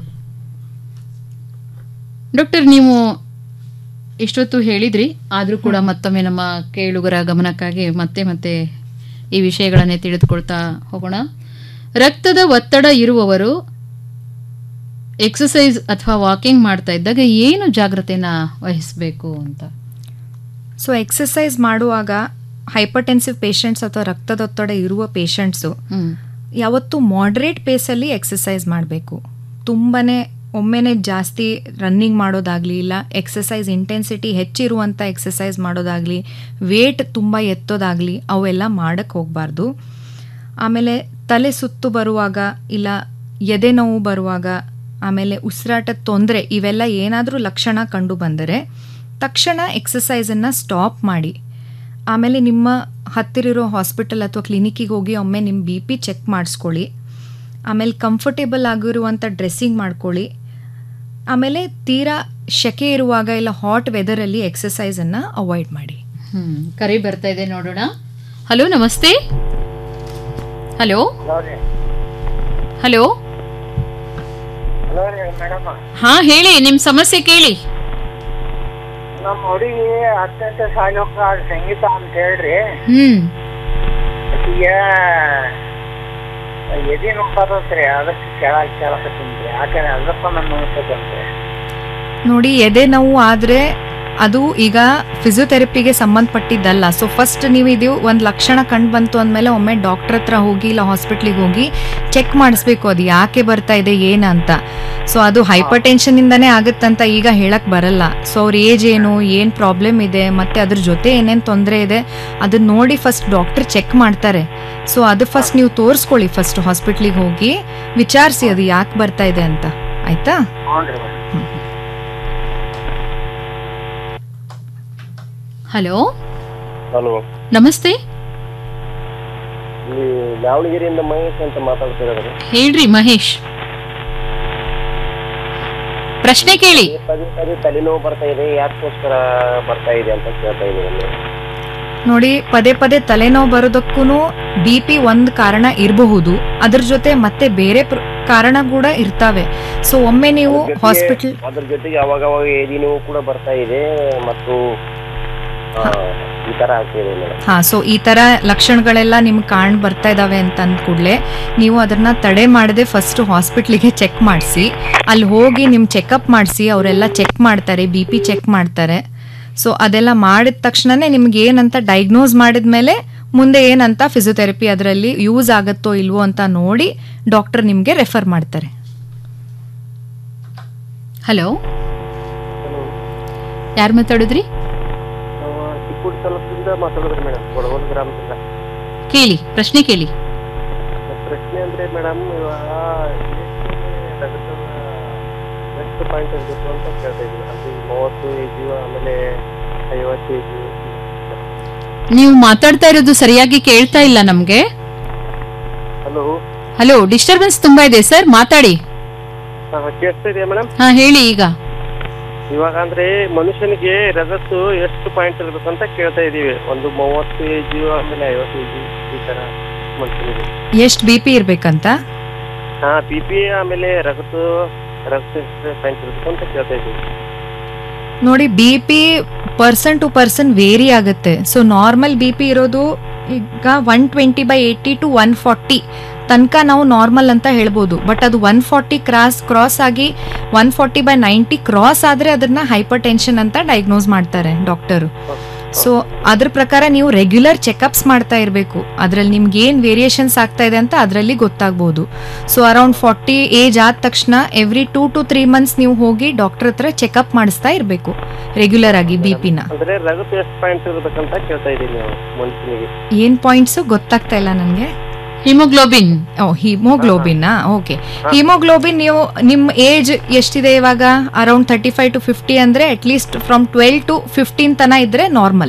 ಡಾಕ್ಟರ್ ನೀವು ಇಷ್ಟೊತ್ತು ಹೇಳಿದ್ರಿ ಆದರೂ ಕೂಡ ಮತ್ತೊಮ್ಮೆ ನಮ್ಮ ಕೇಳುಗರ ಗಮನಕ್ಕಾಗಿ ಮತ್ತೆ ಮತ್ತೆ ಈ ವಿಷಯಗಳನ್ನೇ ತಿಳಿದುಕೊಳ್ತಾ ಹೋಗೋಣ ರಕ್ತದ ಒತ್ತಡ ಇರುವವರು ಎಕ್ಸಸೈಸ್ ಅಥವಾ ವಾಕಿಂಗ್ ಮಾಡ್ತಾ ಇದ್ದಾಗ ಏನು ಜಾಗ್ರತೆನ ವಹಿಸಬೇಕು ಅಂತ ಸೊ ಎಕ್ಸಸೈಸ್ ಮಾಡುವಾಗ ಹೈಪರ್ಟೆನ್ಸಿವ್ ಪೇಷಂಟ್ಸ್ ಅಥವಾ ರಕ್ತದೊತ್ತಡ ಇರುವ ಪೇಷಂಟ್ಸು ಯಾವತ್ತು ಮಾಡ್ರೇಟ್ ಪೇಸಲ್ಲಿ ಎಕ್ಸಸೈಸ್ ಮಾಡಬೇಕು ತುಂಬನೇ ಒಮ್ಮೆನೆ ಜಾಸ್ತಿ ರನ್ನಿಂಗ್ ಮಾಡೋದಾಗಲಿ ಇಲ್ಲ ಎಕ್ಸಸೈಸ್ ಇಂಟೆನ್ಸಿಟಿ ಹೆಚ್ಚಿರುವಂಥ ಎಕ್ಸಸೈಸ್ ಮಾಡೋದಾಗಲಿ ವೇಟ್ ತುಂಬ ಎತ್ತೋದಾಗಲಿ ಅವೆಲ್ಲ ಮಾಡೋಕ್ಕೆ ಹೋಗಬಾರ್ದು ಆಮೇಲೆ ತಲೆ ಸುತ್ತು ಬರುವಾಗ ಇಲ್ಲ ಎದೆ ನೋವು ಬರುವಾಗ ಆಮೇಲೆ ಉಸಿರಾಟದ ತೊಂದರೆ ಇವೆಲ್ಲ ಏನಾದರೂ ಲಕ್ಷಣ ಕಂಡು ಬಂದರೆ ತಕ್ಷಣ ಎಕ್ಸಸೈಸನ್ನು ಸ್ಟಾಪ್ ಮಾಡಿ ಆಮೇಲೆ ನಿಮ್ಮ ಹತ್ತಿರಿರೋ ಹಾಸ್ಪಿಟಲ್ ಅಥವಾ ಕ್ಲಿನಿಕ್ಕಿಗೆ ಹೋಗಿ ಒಮ್ಮೆ ನಿಮ್ಮ ಬಿ ಪಿ ಚೆಕ್ ಮಾಡಿಸ್ಕೊಳ್ಳಿ ಆಮೇಲೆ ಕಂಫರ್ಟೇಬಲ್ ಆಗಿರುವಂಥ ಡ್ರೆಸ್ಸಿಂಗ್ ಮಾಡ್ಕೊಳ್ಳಿ ಆಮೇಲೆ ತೀರಾ ಶೆಕೆ ಇರುವಾಗ ಇಲ್ಲ ಹಾಟ್ ವೆದರಲ್ಲಿ ಎಕ್ಸಸೈಸನ್ನು ಅವಾಯ್ಡ್ ಮಾಡಿ ಹ್ಮ್ ಕರೆ ಬರ್ತಾ ಇದೆ ನೋಡೋಣ ಹಲೋ ನಮಸ್ತೆ ಹಲೋ ಹಲೋ ಹಲೋ ರೀ ಮೇಡಮ್ ಹಾ ಹೇಳಿ ನಿಮ್ ಸಮಸ್ಯೆ ಕೇಳಿ ನಮ್ಮ ಹುಡುಗಿ ಅತ್ಯಂತ ಸಾಲೋಕ ಸಂಗೀತ ಅಂತ ಹೇಳ್ರಿ ಹ್ಮ್ ಈಗ ಎದಿ ನೋಡ್ತಾರತ್ರಿ ಅದಕ್ಕೆ ಕೆಳಗೆ ಕೇಳಕತ್ತೀನಿ ಯಾಕಂದ್ರೆ ಅದಪ್ಪ ನನ್ನ ಅನ್ಸತ್ತಂತೆ ನೋಡಿ ಎದೆ ನೋವು ಆದರೆ ಅದು ಈಗ ಫಿಸಿಯೋಥೆರಪಿಗೆ ಸಂಬಂಧಪಟ್ಟಿದ್ದಲ್ಲ ಸೊ ಫಸ್ಟ್ ನೀವು ಇದು ಒಂದು ಲಕ್ಷಣ ಕಂಡು ಬಂತು ಅಂದಮೇಲೆ ಒಮ್ಮೆ ಡಾಕ್ಟರ್ ಹತ್ರ ಹೋಗಿ ಇಲ್ಲ ಹಾಸ್ಪಿಟ್ಲಿಗೆ ಹೋಗಿ ಚೆಕ್ ಮಾಡಿಸ್ಬೇಕು ಅದು ಯಾಕೆ ಬರ್ತಾ ಇದೆ ಏನಂತ ಸೊ ಅದು ಹೈಪರ್ ಟೆನ್ಷನಿಂದನೇ ಆಗುತ್ತಂತ ಈಗ ಹೇಳಕ್ ಬರಲ್ಲ ಸೊ ಅವ್ರ ಏಜ್ ಏನು ಏನು ಪ್ರಾಬ್ಲಮ್ ಇದೆ ಮತ್ತೆ ಅದ್ರ ಜೊತೆ ಏನೇನು ತೊಂದರೆ ಇದೆ ಅದನ್ನ ನೋಡಿ ಫಸ್ಟ್ ಡಾಕ್ಟರ್ ಚೆಕ್ ಮಾಡ್ತಾರೆ ಸೊ ಅದು ಫಸ್ಟ್ ನೀವು ತೋರಿಸ್ಕೊಳ್ಳಿ ಫಸ್ಟ್ ಹಾಸ್ಪಿಟ್ಲಿಗೆ ಹೋಗಿ ವಿಚಾರಿಸಿ ಅದು ಯಾಕೆ ಬರ್ತಾ ಇದೆ ಅಂತ ಆಯ್ತಾ ಹ್ಞೂ ಹಲೋ ಹಲೋ ನಮಸ್ತೆ ಈ ದಾವಣಗೆರೆಯಿಂದ ಮಹೇಶ್ ಅಂತ ಮಾತಾಡ್ತಿರೋದು ಹೇಳ್ರಿ ಮಹೇಶ್ ಪ್ರಶ್ನೆ ಕೇಳಿ ಪದೇ ಪದೇ ತಲೆನೋವು ಬರ್ತಾ ಇದೆ ಯಾಕೋಸ್ಕರ ಬರ್ತಾ ಇದೆ ಅಂತ ಕೇಳ್ತಾ ಇದ್ದೀನಿ ನೋಡಿ ಪದೇ ಪದೇ ತಲೆನೋವು ಬರೋದಕ್ಕೂ ಬಿ ಪಿ ಒಂದು ಕಾರಣ ಇರಬಹುದು ಅದ್ರ ಜೊತೆ ಮತ್ತೆ ಬೇರೆ ಪ್ರ- ಕಾರಣ ಕೂಡ ಇರ್ತಾವೆ ಸೊ ಒಮ್ಮೆ ನೀವು ಹಾಸ್ಪಿಟಲ್ ಅದ್ರ ಜೊತೆಗೆ ಅವಾಗ ಅವಾಗ ಎದಿ ನೋವು ಕೂಡ ಬರ್ತಾ ಇದೆ ಮತ್ತು ಆ, ಈ ತರ ಆಗ್ತಿದೆ ಮೇಡಮ್ ಹಾ ಸೊ ಈ ತರ ಲಕ್ಷಣಗಳೆಲ್ಲ ನಿಮ್ಗೆ ಕಾಣ್ ಬರ್ತಾ ಇದಾವೆ ಅಂತ ಅಂದ ಕೂಡಲೇ ನೀವು ಅದನ್ನ ತಡೆ ಮಾಡದೆ ಫಸ್ಟ್ ಹಾಸ್ಪಿಟ್ಲಿಗೆ ಚೆಕ್ ಮಾಡಿಸಿ ಅಲ್ಲಿ ಹೋಗಿ ನಿಮ್ ಚೆಕಪ್ ಮಾಡಿಸಿ ಅವರೆಲ್ಲ ಚೆಕ್ ಮಾಡ್ತಾರೆ ಬಿ ಪಿ ಚೆಕ್ ಮಾಡ್ತಾರೆ ಸೊ ಅದೆಲ್ಲ ಮಾಡಿದ ತಕ್ಷಣನೇ ನಿಮ್ಗೆ ಏನಂತ ಡಯಾಗ್ನೋಸ್ ಮಾಡಿದ ಮೇಲೆ ಮುಂದೆ ಏನಂತ ಫಿಸಿಯೋಥೆರಪಿ ಅದರಲ್ಲಿ ಯೂಸ್ ಆಗುತ್ತೋ ಇಲ್ವೋ ಅಂತ ನೋಡಿ ಡಾಕ್ಟರ್ ನಿಮಗೆ ರೆಫರ್ ಮಾಡ್ತಾರೆ ಹಲೋ ಯಾರು ಮಾತಾಡಿದ್ರಿ ಚಿಕ್ಕೋಡಿ ತಾಲೂಕಿಂದ ಮಾತಾಡೋದ್ರಿ ಮೇಡಮ್ ಕೊಡಗೋಲ್ ಗ್ರಾಮದಿಂದ ಕೇಳಿ ಪ್ರಶ್ನೆ ಕೇಳಿ ಪ್ರಶ್ನೆ ಅಂದ್ರೆ ಮೇಡಮ್ ಇವಾಗ ನೆಕ್ಸ್ಟ್ ಪಾಯಿಂಟ್ ಇರಬೇಕು ಅಂತ ಕೇಳ್ತಾ ಇದ್ವಿ ಅಂದ್ರೆ ಈ ಮೂವತ್ತು ಏಜು ಆಮೇಲೆ ಐವತ್ತು ಏಜು ನೀವು ಮಾತಾಡ್ತಾ ಇರೋದು ಸರಿಯಾಗಿ ಕೇಳ್ತಾ ಇಲ್ಲ ನಮ್ಗೆ ಹಲೋ ಹಲೋ ಡಿಸ್ಟರ್ಬೆನ್ಸ್ ತುಂಬಾ ಇದೆ ಸರ್ ಮಾತಾಡಿ ಕೇಳಿಸ್ತಾ ಇದೆಯಾ ಮೇಡಮ್ ಹಾ ಹೇಳಿ ಈಗ ಇವಾಗ ಅಂದ್ರೆ ಮನುಷ್ಯನಿಗೆ ರಜಸ್ಸು ಎಷ್ಟು ಪಾಯಿಂಟ್ ಇರ್ಬೇಕು ಅಂತ ಕೇಳ್ತಾ ಇದೀವಿ ಒಂದು ಮೂವತ್ತು ಏಜು ಆಮೇಲೆ ಐವತ್ತು ಏಜು ಈ ತರ ಮನುಷ್ಯನಿಗೆ ಎಷ್ಟು ಬಿ ಪಿ ಇರ್ಬೇಕಂತ ಹಾ ಬಿ ಪಿ ಆಮೇಲೆ ರಗತ್ತು ರಗತ್ತು ಎಷ್ಟು ಪಾಯಿಂಟ್ ಇರ್ಬೇಕು ಅಂತ ಕೇಳ್ತಾ ಇದೀವಿ ನೋಡಿ B P person to person vary ಆಗುತ್ತೆ ಸೊ ನಾರ್ಮಲ್ ಬಿ ಪಿ ಇರೋದು ಈಗ one twenty by eighty to one forty ತನಕ ನಾವು ನಾರ್ಮಲ್ ಅಂತ ಹೇಳ್ಬೋದು ಬಟ್ ಅದು ಒನ್ ಫಾರ್ಟಿ ಕ್ರಾಸ್ ಕ್ರಾಸ್ ಆಗಿ one forty by ninety cross ಆದರೆ ಅದನ್ನ ಹೈಪರ್ ಟೆನ್ಷನ್ ಅಂತ ಡಯಾಗ್ನೋಸ್ ಮಾಡ್ತಾರೆ ಡಾಕ್ಟರು ಸೊ ಅದ್ರ ಪ್ರಕಾರ ನೀವು ರೆಗ್ಯುಲರ್ ಚೆಕಪ್ಸ್ ಮಾಡ್ತಾ ಇರಬೇಕು ಅದರಲ್ಲಿ ನಿಮ್ಗೆ ಏನು ವೇರಿಯೇಷನ್ಸ್ ಆಗ್ತಾ ಇದೆ ಅಂತ ಅದರಲ್ಲಿ ಗೊತ್ತಾಗ್ಬೋದು ಸೊ ಅರೌಂಡ್ ಫಾರ್ಟಿ ಏಜ್ ಆದ ತಕ್ಷಣ every two to three months ನೀವು ಹೋಗಿ ಡಾಕ್ಟರ್ ಹತ್ರ ಚೆಕಪ್ ಮಾಡಿಸ್ತಾ ಇರಬೇಕು ರೆಗ್ಯುಲರ್ ಆಗಿ ಬಿ ಪಿನ ಅಂದ್ರೆ ರಗತ್ತು ಎಷ್ಟು ಪಾಯಿಂಟ್ ಇರ್ಬೇಕಂತ ಕೇಳ್ತಾ ಇದೀವಿ ನಾವು ಮನುಷ್ಯನಿಗೆ ಏನ್ ಪಾಯಿಂಟ್ಸ್ ಗೊತ್ತಾಗ್ತಾ ಇಲ್ಲ ನನಗೆ haemoglobin oh haemoglobin okay haemoglobin ನೀವು ನಿಮ್ಮ ಏಜ್ ಎಷ್ಟಿದೆ ಇವಾಗ around thirty five to fifty ಅಂದ್ರೆ at least from twelve to fifteen ತನ ಇದ್ರೆ ನಾರ್ಮಲ್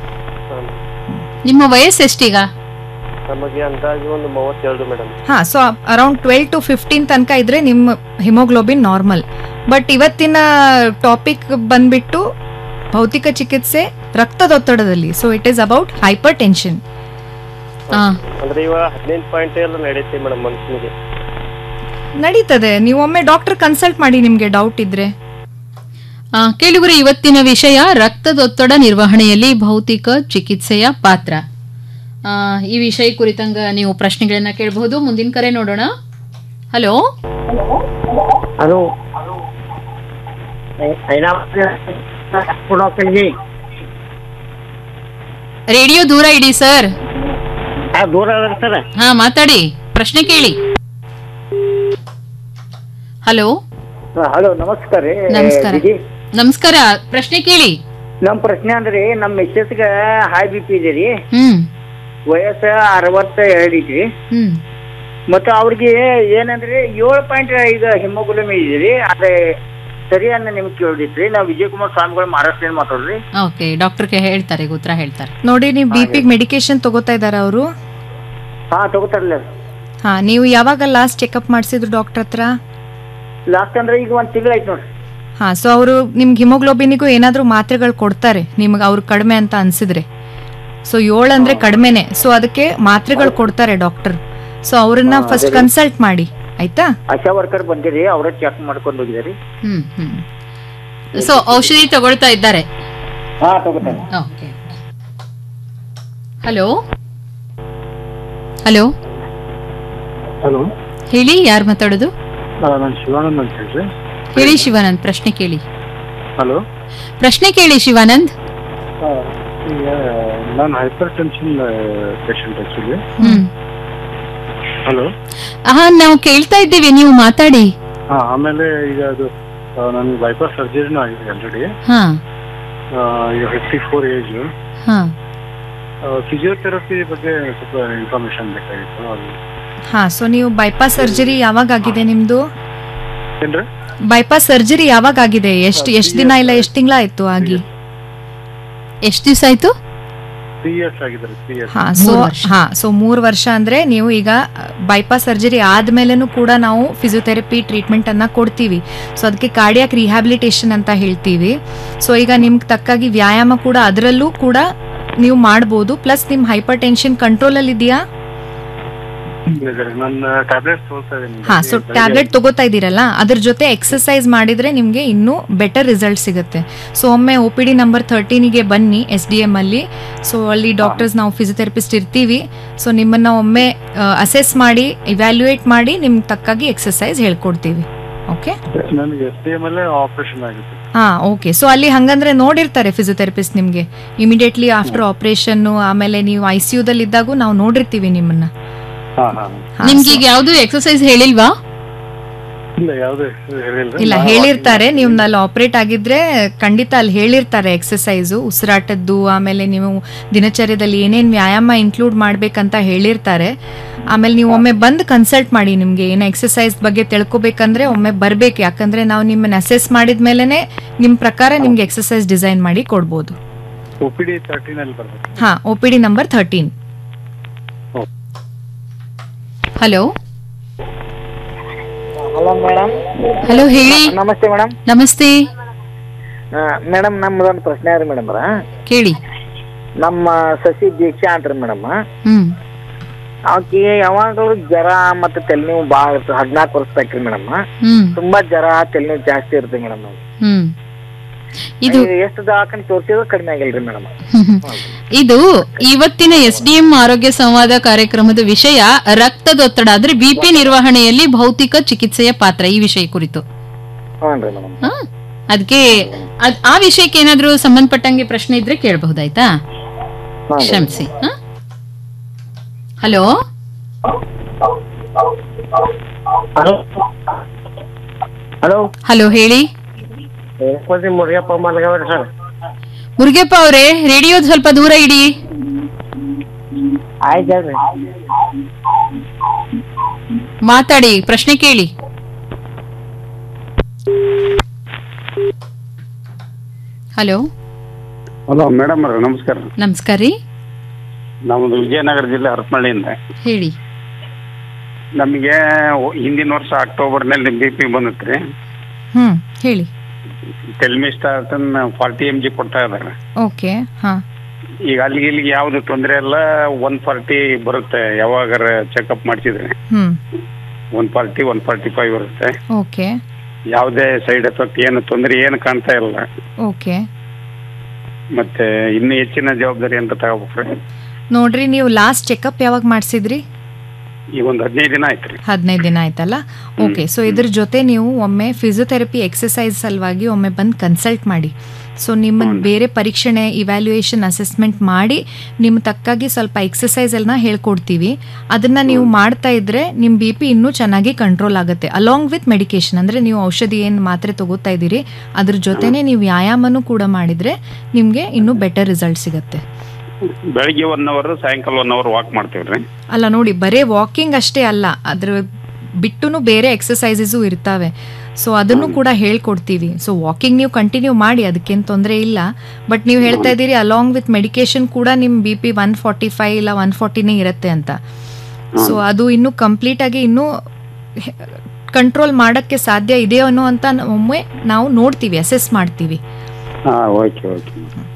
ನಿಮ್ಮ ವಯಸ್ಸು ಎಷ್ಟೀಗ ನಮಗೆ ಅಂದಾಜು ಒಂದು ಮೂವತ್ತೆರಡು ಮೇಡಮ್ ಹಾ so around twelve to fifteen ತನಕ ಇದ್ರೆ ನಿಮ್ಮ ಹಿಮೋಗ್ಲೋಬಿನ್ ನಾರ್ಮಲ್ ಬಟ್ ಇವತ್ತಿನ ಟಾಪಿಕ್ ಬಂದ್ಬಿಟ್ಟು ಭೌತಿಕ ಚಿಕಿತ್ಸೆ ರಕ್ತದೊತ್ತಡದಲ್ಲಿ so it is about hypertension ಅಂದ್ರೆ ಇವಾಗ ಹದಿನೆಂಟು ಪಾಯಿಂಟ್ ಎಲ್ಲ ನಡೆಯುತ್ತೆ ಮೇಡಮ್ ಮನುಷ್ಯನಿಗೆ ನಡೀತದೆ ನೀವು ಒಮ್ಮೆ ಡಾಕ್ಟರ್ ಕನ್ಸಲ್ಟ್ ಮಾಡಿ ನಿಮ್ಗೆ ಡೌಟ್ ಇದ್ರೆ ಆ, ಕೇಳುಗರೆ ಇವತ್ತಿನ ವಿಷಯ ರಕ್ತದೊತ್ತಡ ನಿರ್ವಹಣೆಯಲ್ಲಿ ಭೌತಿಕ ಚಿಕಿತ್ಸೆಯ ಪಾತ್ರ ಆ, ಈ ವಿಷಯ ಕುರಿತಂಗ ನೀವು ಪ್ರಶ್ನೆಗಳನ್ನ ಕೇಳಬಹುದು ಮುಂದಿನ ಕರೆ ನೋಡೋಣ ಹಲೋ ಹಲೋ ಡಾಕ್ಟರ್ಜಿ ರೇಡಿಯೋ ದೂರ ಇಡಿ ಸರ್ ದೂರ ಅದ ಸರ್ ಹಾ ಮಾತಾಡಿ ಪ್ರಶ್ನೆ ಕೇಳಿ ಹಲೋ ಹಲೋ ನಮಸ್ಕಾರ ರೀ ನಮಸ್ಕಾರ ವಿಜಿ. ನಮಸ್ಕಾರ ಪ್ರಶ್ನೆ ಕೇಳಿ ನಮ್ ಪ್ರಶ್ನೆ ಅಂದ್ರೆ ನಮ್ ಮಿಸ್ಸಸ್ಗ ಹೈ ಬಿ ಪಿ ಇದೆ ರೀ ಹ್ಮ್ ವಯಸ್ಸ ಅರವತ್ತ ಎರಡು ಐತ್ರಿ ಹ್ಮ್ ಮತ್ತು ಅವ್ರಿಗೆ ಏನಂದ್ರೆ ಏಳು ಪಾಯಿಂಟ್ ಈಗ ಹಿಮೋಗ್ಲೋಮಿ ಇದೆ ರೀ ಅದೇ ಸರಿ ಅನ್ನ ನಿಮ್ಗೆ ಕೇಳಿದ್ರಿ ನಾವು ವಿಜಯ್ ಕುಮಾರ್ ಸ್ವಾಮಿಗಳು ಮಹಾರಾಷ್ಟ್ರ ಮಾತಾಡ್ರಿ ಓಕೆ ಡಾಕ್ಟರ್ಗೆ ಹೇಳ್ತಾರೆ ಈಗ ಉತ್ತರ ಹೇಳ್ತಾರೆ ನೋಡಿ ನೀವು ಬಿ ಪಿ ಮೆಡಿಕೇಶನ್ ತಗೋತಾ ಇದಾರ ಅವರು ಹಾ ತಗೋತಾರಲ್ಲ ಹಾ ನೀವು ಯಾವಾಗ ಲಾಸ್ಟ್ ಚೆಕಪ್ ಮಾಡಿಸಿದ್ರು ಡಾಕ್ಟರ್ ಹತ್ರ ಲಾಸ್ಟ್ ಅಂದ್ರೆ ಈಗ ಒಂದ್ ತಿಂಗಳಾಯ್ತು ನೋಡ್ರಿ ಹಾ ಸೊ ಅವರು ನಿಮ್ಗೆ ಹಿಮೋಗ್ಲೋಬಿನಿಗೂ ಏನಾದರೂ ಮಾತ್ರೆಗಳು ಕೊಡ್ತಾರೆ ನಿಮ್ಗೆ ಅವ್ರು ಕಡಿಮೆ ಅಂತ ಅನ್ಸಿದ್ರೆ ಸೊ ಏಳು ಅಂದ್ರೆ ಕಡಿಮೆನೆ ಸೊ ಅದಕ್ಕೆ ಮಾತ್ರೆಗಳು ಕೊಡ್ತಾರೆ ಡಾಕ್ಟರ್ ಸೊ ಅವ್ರನ್ನ ಹಾ, ಫಸ್ಟ್ ಅದೇ ರೀ. ಕನ್ಸಲ್ಟ್ ಮಾಡಿ ಆಯ್ತಾ ಆಶಾ ವರ್ಕರ್ ಬಂದಿರಿ ಅವರೇ ಚೆಕ್ ಮಾಡ್ಕೊಂಡು ಹೋಗಿದಾರಿ ಹ್ಮ್ ಹ್ಮ್ ಸೊ ಔಷಧಿ ತಗೊಳ್ತಾ ಇದ್ದಾರೆ ಹಾ ತಗೋತಾರೆ ಓಕೆ ಹಲೋ ಹಲೋ ಹಲೋ ಹೇಳಿ ಯಾರು ಮಾತಾಡೋದು ನಾನು ಶಿವಾನಂದ್ ಅಂತ ಹೇಳ್ರಿ ಹೇಳಿ ಶಿವಾನಂದ್ ಪ್ರಶ್ನೆ ಕೇಳಿ ಹಲೋ ಪ್ರಶ್ನೆ ಕೇಳಿ ಶಿವಾನಂದ್ ಈಗ ನಾನು hypertension patient actually hmm hello ಹಾ ನಾವು ಕೇಳ್ತಾ ಇದ್ದೀವಿ ನೀವು ಮಾತಾಡಿ ಹಾ ಆಮೇಲೆ ಈಗ ಅದು ನನಗೆ ಬೈಪಾಸ್ ಸರ್ಜರಿನೂ ಆಗಿದೆ ಆಲ್ರೆಡಿ ಹಾ ಈಗ ಫಿಫ್ಟಿ ಫೋರ್ ಏಜ್ ಹಾ ಫಿಸಿಯೋಥೆರಪಿ ಬಗ್ಗೆ ಸ್ವಲ್ಪ ಇನ್ಫಾರ್ಮೇಶನ್ ಬೇಕಾಗಿತ್ತು ಅದು ಹಾ ಸೊ ನೀವು ಬೈಪಾಸ್ ಸರ್ಜರಿ ಯಾವಾಗ ಆಗಿದೆ ನಿಮ್ದು ಏನ್ರಿ ಬೈಪಾಸ್ ಸರ್ಜರಿ ಯಾವಾಗ ಆಗಿದೆ ಎಷ್ಟು ಎಷ್ಟು ದಿನ ಇಲ್ಲ ಎಷ್ಟು ತಿಂಗಳ ಆಯ್ತು ಆಗಿ ಎಷ್ಟು ದಿವಸ ಆಯ್ತು ತ್ರೀ ಇಯರ್ಸ್ ಆಗಿದೆ ತ್ರೀ ಇಯರ್ಸ್ ಹಾ ಸೊ ಹಾ ಸೊ ಮೂರು ವರ್ಷ ಅಂದ್ರೆ ನೀವು ಈಗ ಬೈಪಾಸ್ ಸರ್ಜರಿ ಆದ್ಮೇಲೆನೂ ಕೂಡ ನಾವು ಫಿಸಿಯೋಥೆರಪಿ ಟ್ರೀಟ್ಮೆಂಟ್ ಅನ್ನ ಕೊಡ್ತೀವಿ ಸೊ ಅದಕ್ಕೆ ಕಾರ್ಡಿಯಾಕ್ ರಿಹ್ಯಾಬಿಲಿಟೇಷನ್ ಅಂತ ಹೇಳ್ತೀವಿ ಸೊ ಈಗ ನಿಮ್ಗೆ ತಕ್ಕಾಗಿ ವ್ಯಾಯಾಮ ಕೂಡ ಅದರಲ್ಲೂ ಕೂಡ ನೀವು ಮಾಡ್ಬೋದು ಪ್ಲಸ್ ನಿಮ್ ಹೈಪರ್ ಟೆನ್ಷನ್ ಕಂಟ್ರೋಲ್ ಅಲ್ಲಿ ಇದೆಯಾ ನನ್ನ ಟ್ಯಾಬ್ಲೆಟ್ಸ್ ತಗೊಳ್ತಾ ಇದ್ದೀನಿ ಹಾ ಸೊ ಟ್ಯಾಬ್ಲೆಟ್ ತಗೋತಾ ಇದ್ದೀರಲ್ಲ ಅದ್ರ ಜೊತೆ ಎಕ್ಸರ್ಸೈಸ್ ಮಾಡಿದ್ರೆ ನಿಮಗೆ ಇನ್ನೂ ಬೆಟರ್ ರಿಸಲ್ಟ್ ಸಿಗುತ್ತೆ ಸೊ ಒಮ್ಮೆ ಒ ಪಿ ಡಿ ನಂಬರ್ ಥರ್ಟೀನಿಗೆ ಬನ್ನಿ ಎಸ್ ಡಿ ಎಮ್ ಅಲ್ಲಿ ಸೊ ಅಲ್ಲಿ ಡಾಕ್ಟರ್ಸ್ ನಾವು ಫಿಸಿಯೋಥೆರಪಿಸ್ಟ್ ಇರ್ತೀವಿ ಸೊ ನಿಮ್ಮನ್ನ ಒಮ್ಮೆ ಅಸೆಸ್ ಮಾಡಿ ಇವ್ಯಾಲ್ಯೂಯೇಟ್ ಮಾಡಿ ನಿಮ್ಗೆ ತಕ್ಕಾಗಿ ಎಕ್ಸರ್ಸೈಸ್ ಹೇಳ್ಕೊಡ್ತೀವಿ ಓಕೆ ನನಗೆ ಎಸ್ ಡಿ ಎಮ್ ಅಲ್ಲೇ ಆಪರೇಷನ್ ಆಗಿತ್ತು ಹಾ ಓಕೆ ಸೊ ಅಲ್ಲಿ ಹಂಗಂದ್ರೆ ನೋಡಿರ್ತಾರೆ ಫಿಸಿಯೋಥೆರಪಿಸ್ಟ್ ನಿಮಗೆ ಇಮಿಡಿಯೇಟ್ಲಿ ಆಫ್ಟರ್ ಆಪರೇಷನ್ ಆಮೇಲೆ ನೀವು ಐ ಸಿ ಯುದಲ್ಲಿ ಇದ್ದಾಗೂ ನಾವು ನೋಡಿರ್ತೀವಿ ನಿಮ್ಮನ್ನ ಹಾ ಹಾ ನಿಮ್ಗೆ ಈಗ ಯಾವ್ದು ಎಕ್ಸರ್ಸೈಸ್ ಹೇಳಿಲ್ವಾ ಇಲ್ಲ ಯಾವುದೇ ಹೇಳಿಲ್ಲ ಇಲ್ಲ ಹೇಳಿರ್ತಾರೆ ನೀವು ಅಲ್ಲಿ ಆಪರೇಟ್ ಆಗಿದ್ರೆ ಖಂಡಿತ ಅಲ್ಲಿ ಹೇಳಿರ್ತಾರೆ ಎಕ್ಸಸೈಸು ಉಸಿರಾಟದ್ದು ಆಮೇಲೆ ನೀವು ದಿನಚರ್ಯದಲ್ಲಿ ಏನೇನು ವ್ಯಾಯಾಮ ಇನ್ಕ್ಲೂಡ್ ಮಾಡ್ಬೇಕಂತ ಹೇಳಿರ್ತಾರೆ ಆಮೇಲೆ ನೀವು ಒಮ್ಮೆ ಬಂದು ಕನ್ಸಲ್ಟ್ ಮಾಡಿ ನಿಮಗೆ ಏನೋ ಎಕ್ಸಸೈಸ್ ಬಗ್ಗೆ ತಿಳ್ಕೊಬೇಕಂದ್ರೆ ಒಮ್ಮೆ ಬರಬೇಕು ಯಾಕಂದ್ರೆ ನಾವು ನಿಮ್ಮನ್ನ ಅಸೆಸ್ ಮಾಡಿದ ಮೇಲೇ ನಿಮ್ಮ ಪ್ರಕಾರ ನಿಮ್ಗೆ ಎಕ್ಸಸೈಸ್ ಡಿಸೈನ್ ಮಾಡಿ ಕೊಡ್ಬೋದು ಒ ಪಿ ಡಿ ತರ್ಟೀನ್ ಅಲ್ಲಿ ಬರ್ಬೇಕು ಹಾ O P D number thirteen hello hello madam hello ಹೇಳಿ ನಮಸ್ತೆ ಮೇಡಮ್ ನಮಸ್ತೆ ಮೇಡಮ್ ನಮ್ದೊಂದು ಪ್ರಶ್ನೆ ರೀ ಮೇಡಮ್ ಕೇಳಿ ನಮ್ಮ ಸಸಿ ದೀಕ್ಷಾ ಅಂತ್ರಿ ಮೇಡಮ್ ಹ್ಮ್ ಆಕಿಗೆ ಯಾವಾಗಲೂ ಜ್ವರ ಮತ್ತೆ ತಲೆನೋವು ಭಾಳ ಇರ್ತದೆ ಹದಿನಾಲ್ಕು ವರ್ಷ ಬೇಕ್ರಿ ಮೇಡಮ್ ಹ್ಮ್ ತುಂಬಾ ಜ್ವರ ತಲೆನೋವು ಜಾಸ್ತಿ ಇರ್ತದೆ ಮೇಡಮ್ ಹ್ಮ್ ಇದು ಎಷ್ಟು ದವಾಖಾನೆ ತೋರಿಸಿದ್ರು ಕಡಿಮೆ ಆಗಿಲ್ರಿ ಮೇಡಮ್ ಇದು ಇವತ್ತಿನ ಎಸ್ ಡಿ ಎಂ ಆರೋಗ್ಯ ಸಂವಾದ ಕಾರ್ಯಕ್ರಮದ ವಿಷಯ ರಕ್ತದೊತ್ತಡ ಅಂದ್ರೆ ಬಿಪಿ ನಿರ್ವಹಣೆಯಲ್ಲಿ ಭೌತಿಕ ಚಿಕಿತ್ಸೆಯ ಪಾತ್ರ ಈ ವಿಷಯ ಕುರಿತು ಹ್ಞೂ ರೀ ಮೇಡಮ್ ಹಾ? ಅದಕ್ಕೆ ಅದ್- ಆ ವಿಷಯಕ್ಕೆ ಏನಾದ್ರೂ ಸಂಬಂಧಪಟ್ಟಂಗೆ ಪ್ರಶ್ನೆ ಇದ್ರೆ ಕೇಳಬಹುದಾಯ್ತಾ ಕ್ಷಮಿಸಿ ಹಲೋ ಹಲೋ ಹಲೋ ಹೇಳಿ ಮುರಿಯಪ್ಪ ಮಲಗವ್ರಿ ಸರ್ ಮುರುಗಪ್ಪ ಅವರೇ ರೇಡಿಯೋದ್ ಸ್ವಲ್ಪ ದೂರ ಇಡಿ ಆಯ್ತು ಮಾತಾಡಿ ಪ್ರಶ್ನೆ ಕೇಳಿ ಹಲೋ ಹಲೋ ಮೇಡಮ್ ಅವ್ರೆ ನಮಸ್ಕಾರ ನಮಸ್ಕಾರ ರೀ ನಮ್ಮದು ವಿಜಯನಗರ ಜಿಲ್ಲೆ ಹರಪನಹಳ್ಳಿಯಿಂದ ಹೇಳಿ ನಮಗೆ ಹಿಂದಿನ ವರ್ಷ ಅಕ್ಟೋಬರ್ನಲ್ಲಿ ಬಿ ಪಿ ಬಂದಿತ್ತು ಹ್ಮ್ ಹೇಳಿ ಟೆಲ್ಮಿಸ್ಟಾಟನ್ ಫಾರ್ಟಿ ಎಮ್ ಜಿ ಕೊಡ್ತಾ ಇದ್ದಾರೆ ಓಕೆ ಹಾ ಈಗ ಅಲ್ಲಿಗೆ ಇಲ್ಲಿಗೆ ಯಾವುದು ತೊಂದರೆ ಇಲ್ಲ ಒನ್ ಫಾರ್ಟಿ ಬರುತ್ತೆ ಯಾವಾಗಾರ ಚೆಕಪ್ ಮಾಡಿಸಿದ್ರೆ hmm one forty one forty five ಬರುತ್ತೆ ಓಕೆ ಯಾವುದೇ ಸೈಡ್ ಎಫೆಕ್ಟ್ ಏನು ತೊಂದರೆ ಏನು ಕಾಣ್ತಾ ಇಲ್ಲ ಓಕೆ ಮತ್ತೆ ಇನ್ನು ಹೆಚ್ಚಿನ ಜವಾಬ್ದಾರಿ ಅಂತ ತಗೋಬೇಕ್ರಿ ನೋಡ್ರಿ ನೀವು ಲಾಸ್ಟ್ ಚೆಕಪ್ ಯಾವಾಗ ಮಾಡಿಸಿದ್ರಿ ಈಗ ಒಂದು ಹದಿನೈದು ದಿನ ಆಯ್ತು ರೀ ಹದಿನೈದು ದಿನ ಆಯ್ತಲ್ಲ ಓಕೆ ಸೊ ಇದ್ರ ಜೊತೆ ನೀವು ಒಮ್ಮೆ ಫಿಸಿಯೋಥೆರಪಿ ಎಕ್ಸಸೈಸ್ ಸಲುವಾಗಿ ಒಮ್ಮೆ ಬಂದು ಕನ್ಸಲ್ಟ್ ಮಾಡಿ ಸೊ ನಿಮ್ಮ ಬೇರೆ ಪರೀಕ್ಷಣೆ ಇವ್ಯಾಲ್ಯೂಯೇಷನ್ ಅಸೆಸ್ಮೆಂಟ್ ಮಾಡಿ ನಿಮ್ಮ ತಕ್ಕಾಗಿ ಸ್ವಲ್ಪ ಎಕ್ಸಸೈಸ್ ಎಲ್ಲ ಹೇಳ್ಕೊಡ್ತೀವಿ ಅದನ್ನ ನೀವು ಮಾಡ್ತಾ ಇದ್ರೆ ನಿಮ್ಮ ಬಿ ಪಿ ಇನ್ನೂ ಚೆನ್ನಾಗಿ ಕಂಟ್ರೋಲ್ ಆಗುತ್ತೆ ಅಲಾಂಗ್ ವಿತ್ ಮೆಡಿಕೇಶನ್ ಅಂದ್ರೆ ನೀವು ಔಷಧಿ ಏನು ಮಾತ್ರೆ ತಗೋತಾ ಇದ್ದೀರಿ ಅದ್ರ ಜೊತೆನೆ ನೀವು ವ್ಯಾಯಾಮನೂ ಕೂಡ ಮಾಡಿದ್ರೆ ನಿಮಗೆ ಇನ್ನೂ ಬೆಟರ್ ರಿಸಲ್ಟ್ ಸಿಗುತ್ತೆ ಬೆಳಿಗ್ಗೆ ಒನ್ ಅವರ್ ಸಾಯಂಕಾಲ ಒನ್ ಅವರ್ ವಾಕ್ ಮಾಡ್ತೀವಿ ರೀ ಅಲ್ಲ ನೋಡಿ ಬರೇ ವಾಕಿಂಗ್ ಅಷ್ಟೇ ಅಲ್ಲ ಅದ್ರ ಬಿಟ್ಟುನು ಬೇರೆ ಎಕ್ಸಸೈಸಸ್ಸು ಇರ್ತಾವೆ ಸೊ ಅದನ್ನು ಕೂಡ ಹೇಳ್ಕೊಡ್ತೀವಿ ಸೊ ವಾಕಿಂಗ್ ನೀವು ಕಂಟಿನ್ಯೂ ಮಾಡಿ ಅದಕ್ಕೇನು ತೊಂದರೆ ಇಲ್ಲ ಬಟ್ ನೀವು ಹೇಳ್ತಾ ಇದ್ದೀರಿ ಅಲಾಂಗ್ ವಿತ್ ಮೆಡಿಕೇಶನ್ ಕೂಡ ನಿಮ್ಮ B P one forty five ಇಲ್ಲ ಒನ್ ಫಾರ್ಟಿನೇ ಇರುತ್ತೆ ಅಂತ ಸೊ ಅದು ಇನ್ನೂ ಕಂಪ್ಲೀಟ್ ಆಗಿ ಇನ್ನೂ ಕಂಟ್ರೋಲ್ ಮಾಡೋಕ್ಕೆ ಸಾಧ್ಯ ಇದೆಯೋ ಅನ್ನೋ ಅಂತ ಒಮ್ಮೆ ನಾವು ನೋಡ್ತೀವಿ ಅಸೆಸ್ ಮಾಡ್ತೀವಿ ಹಾಂ ಓಕೆ ಓಕೆ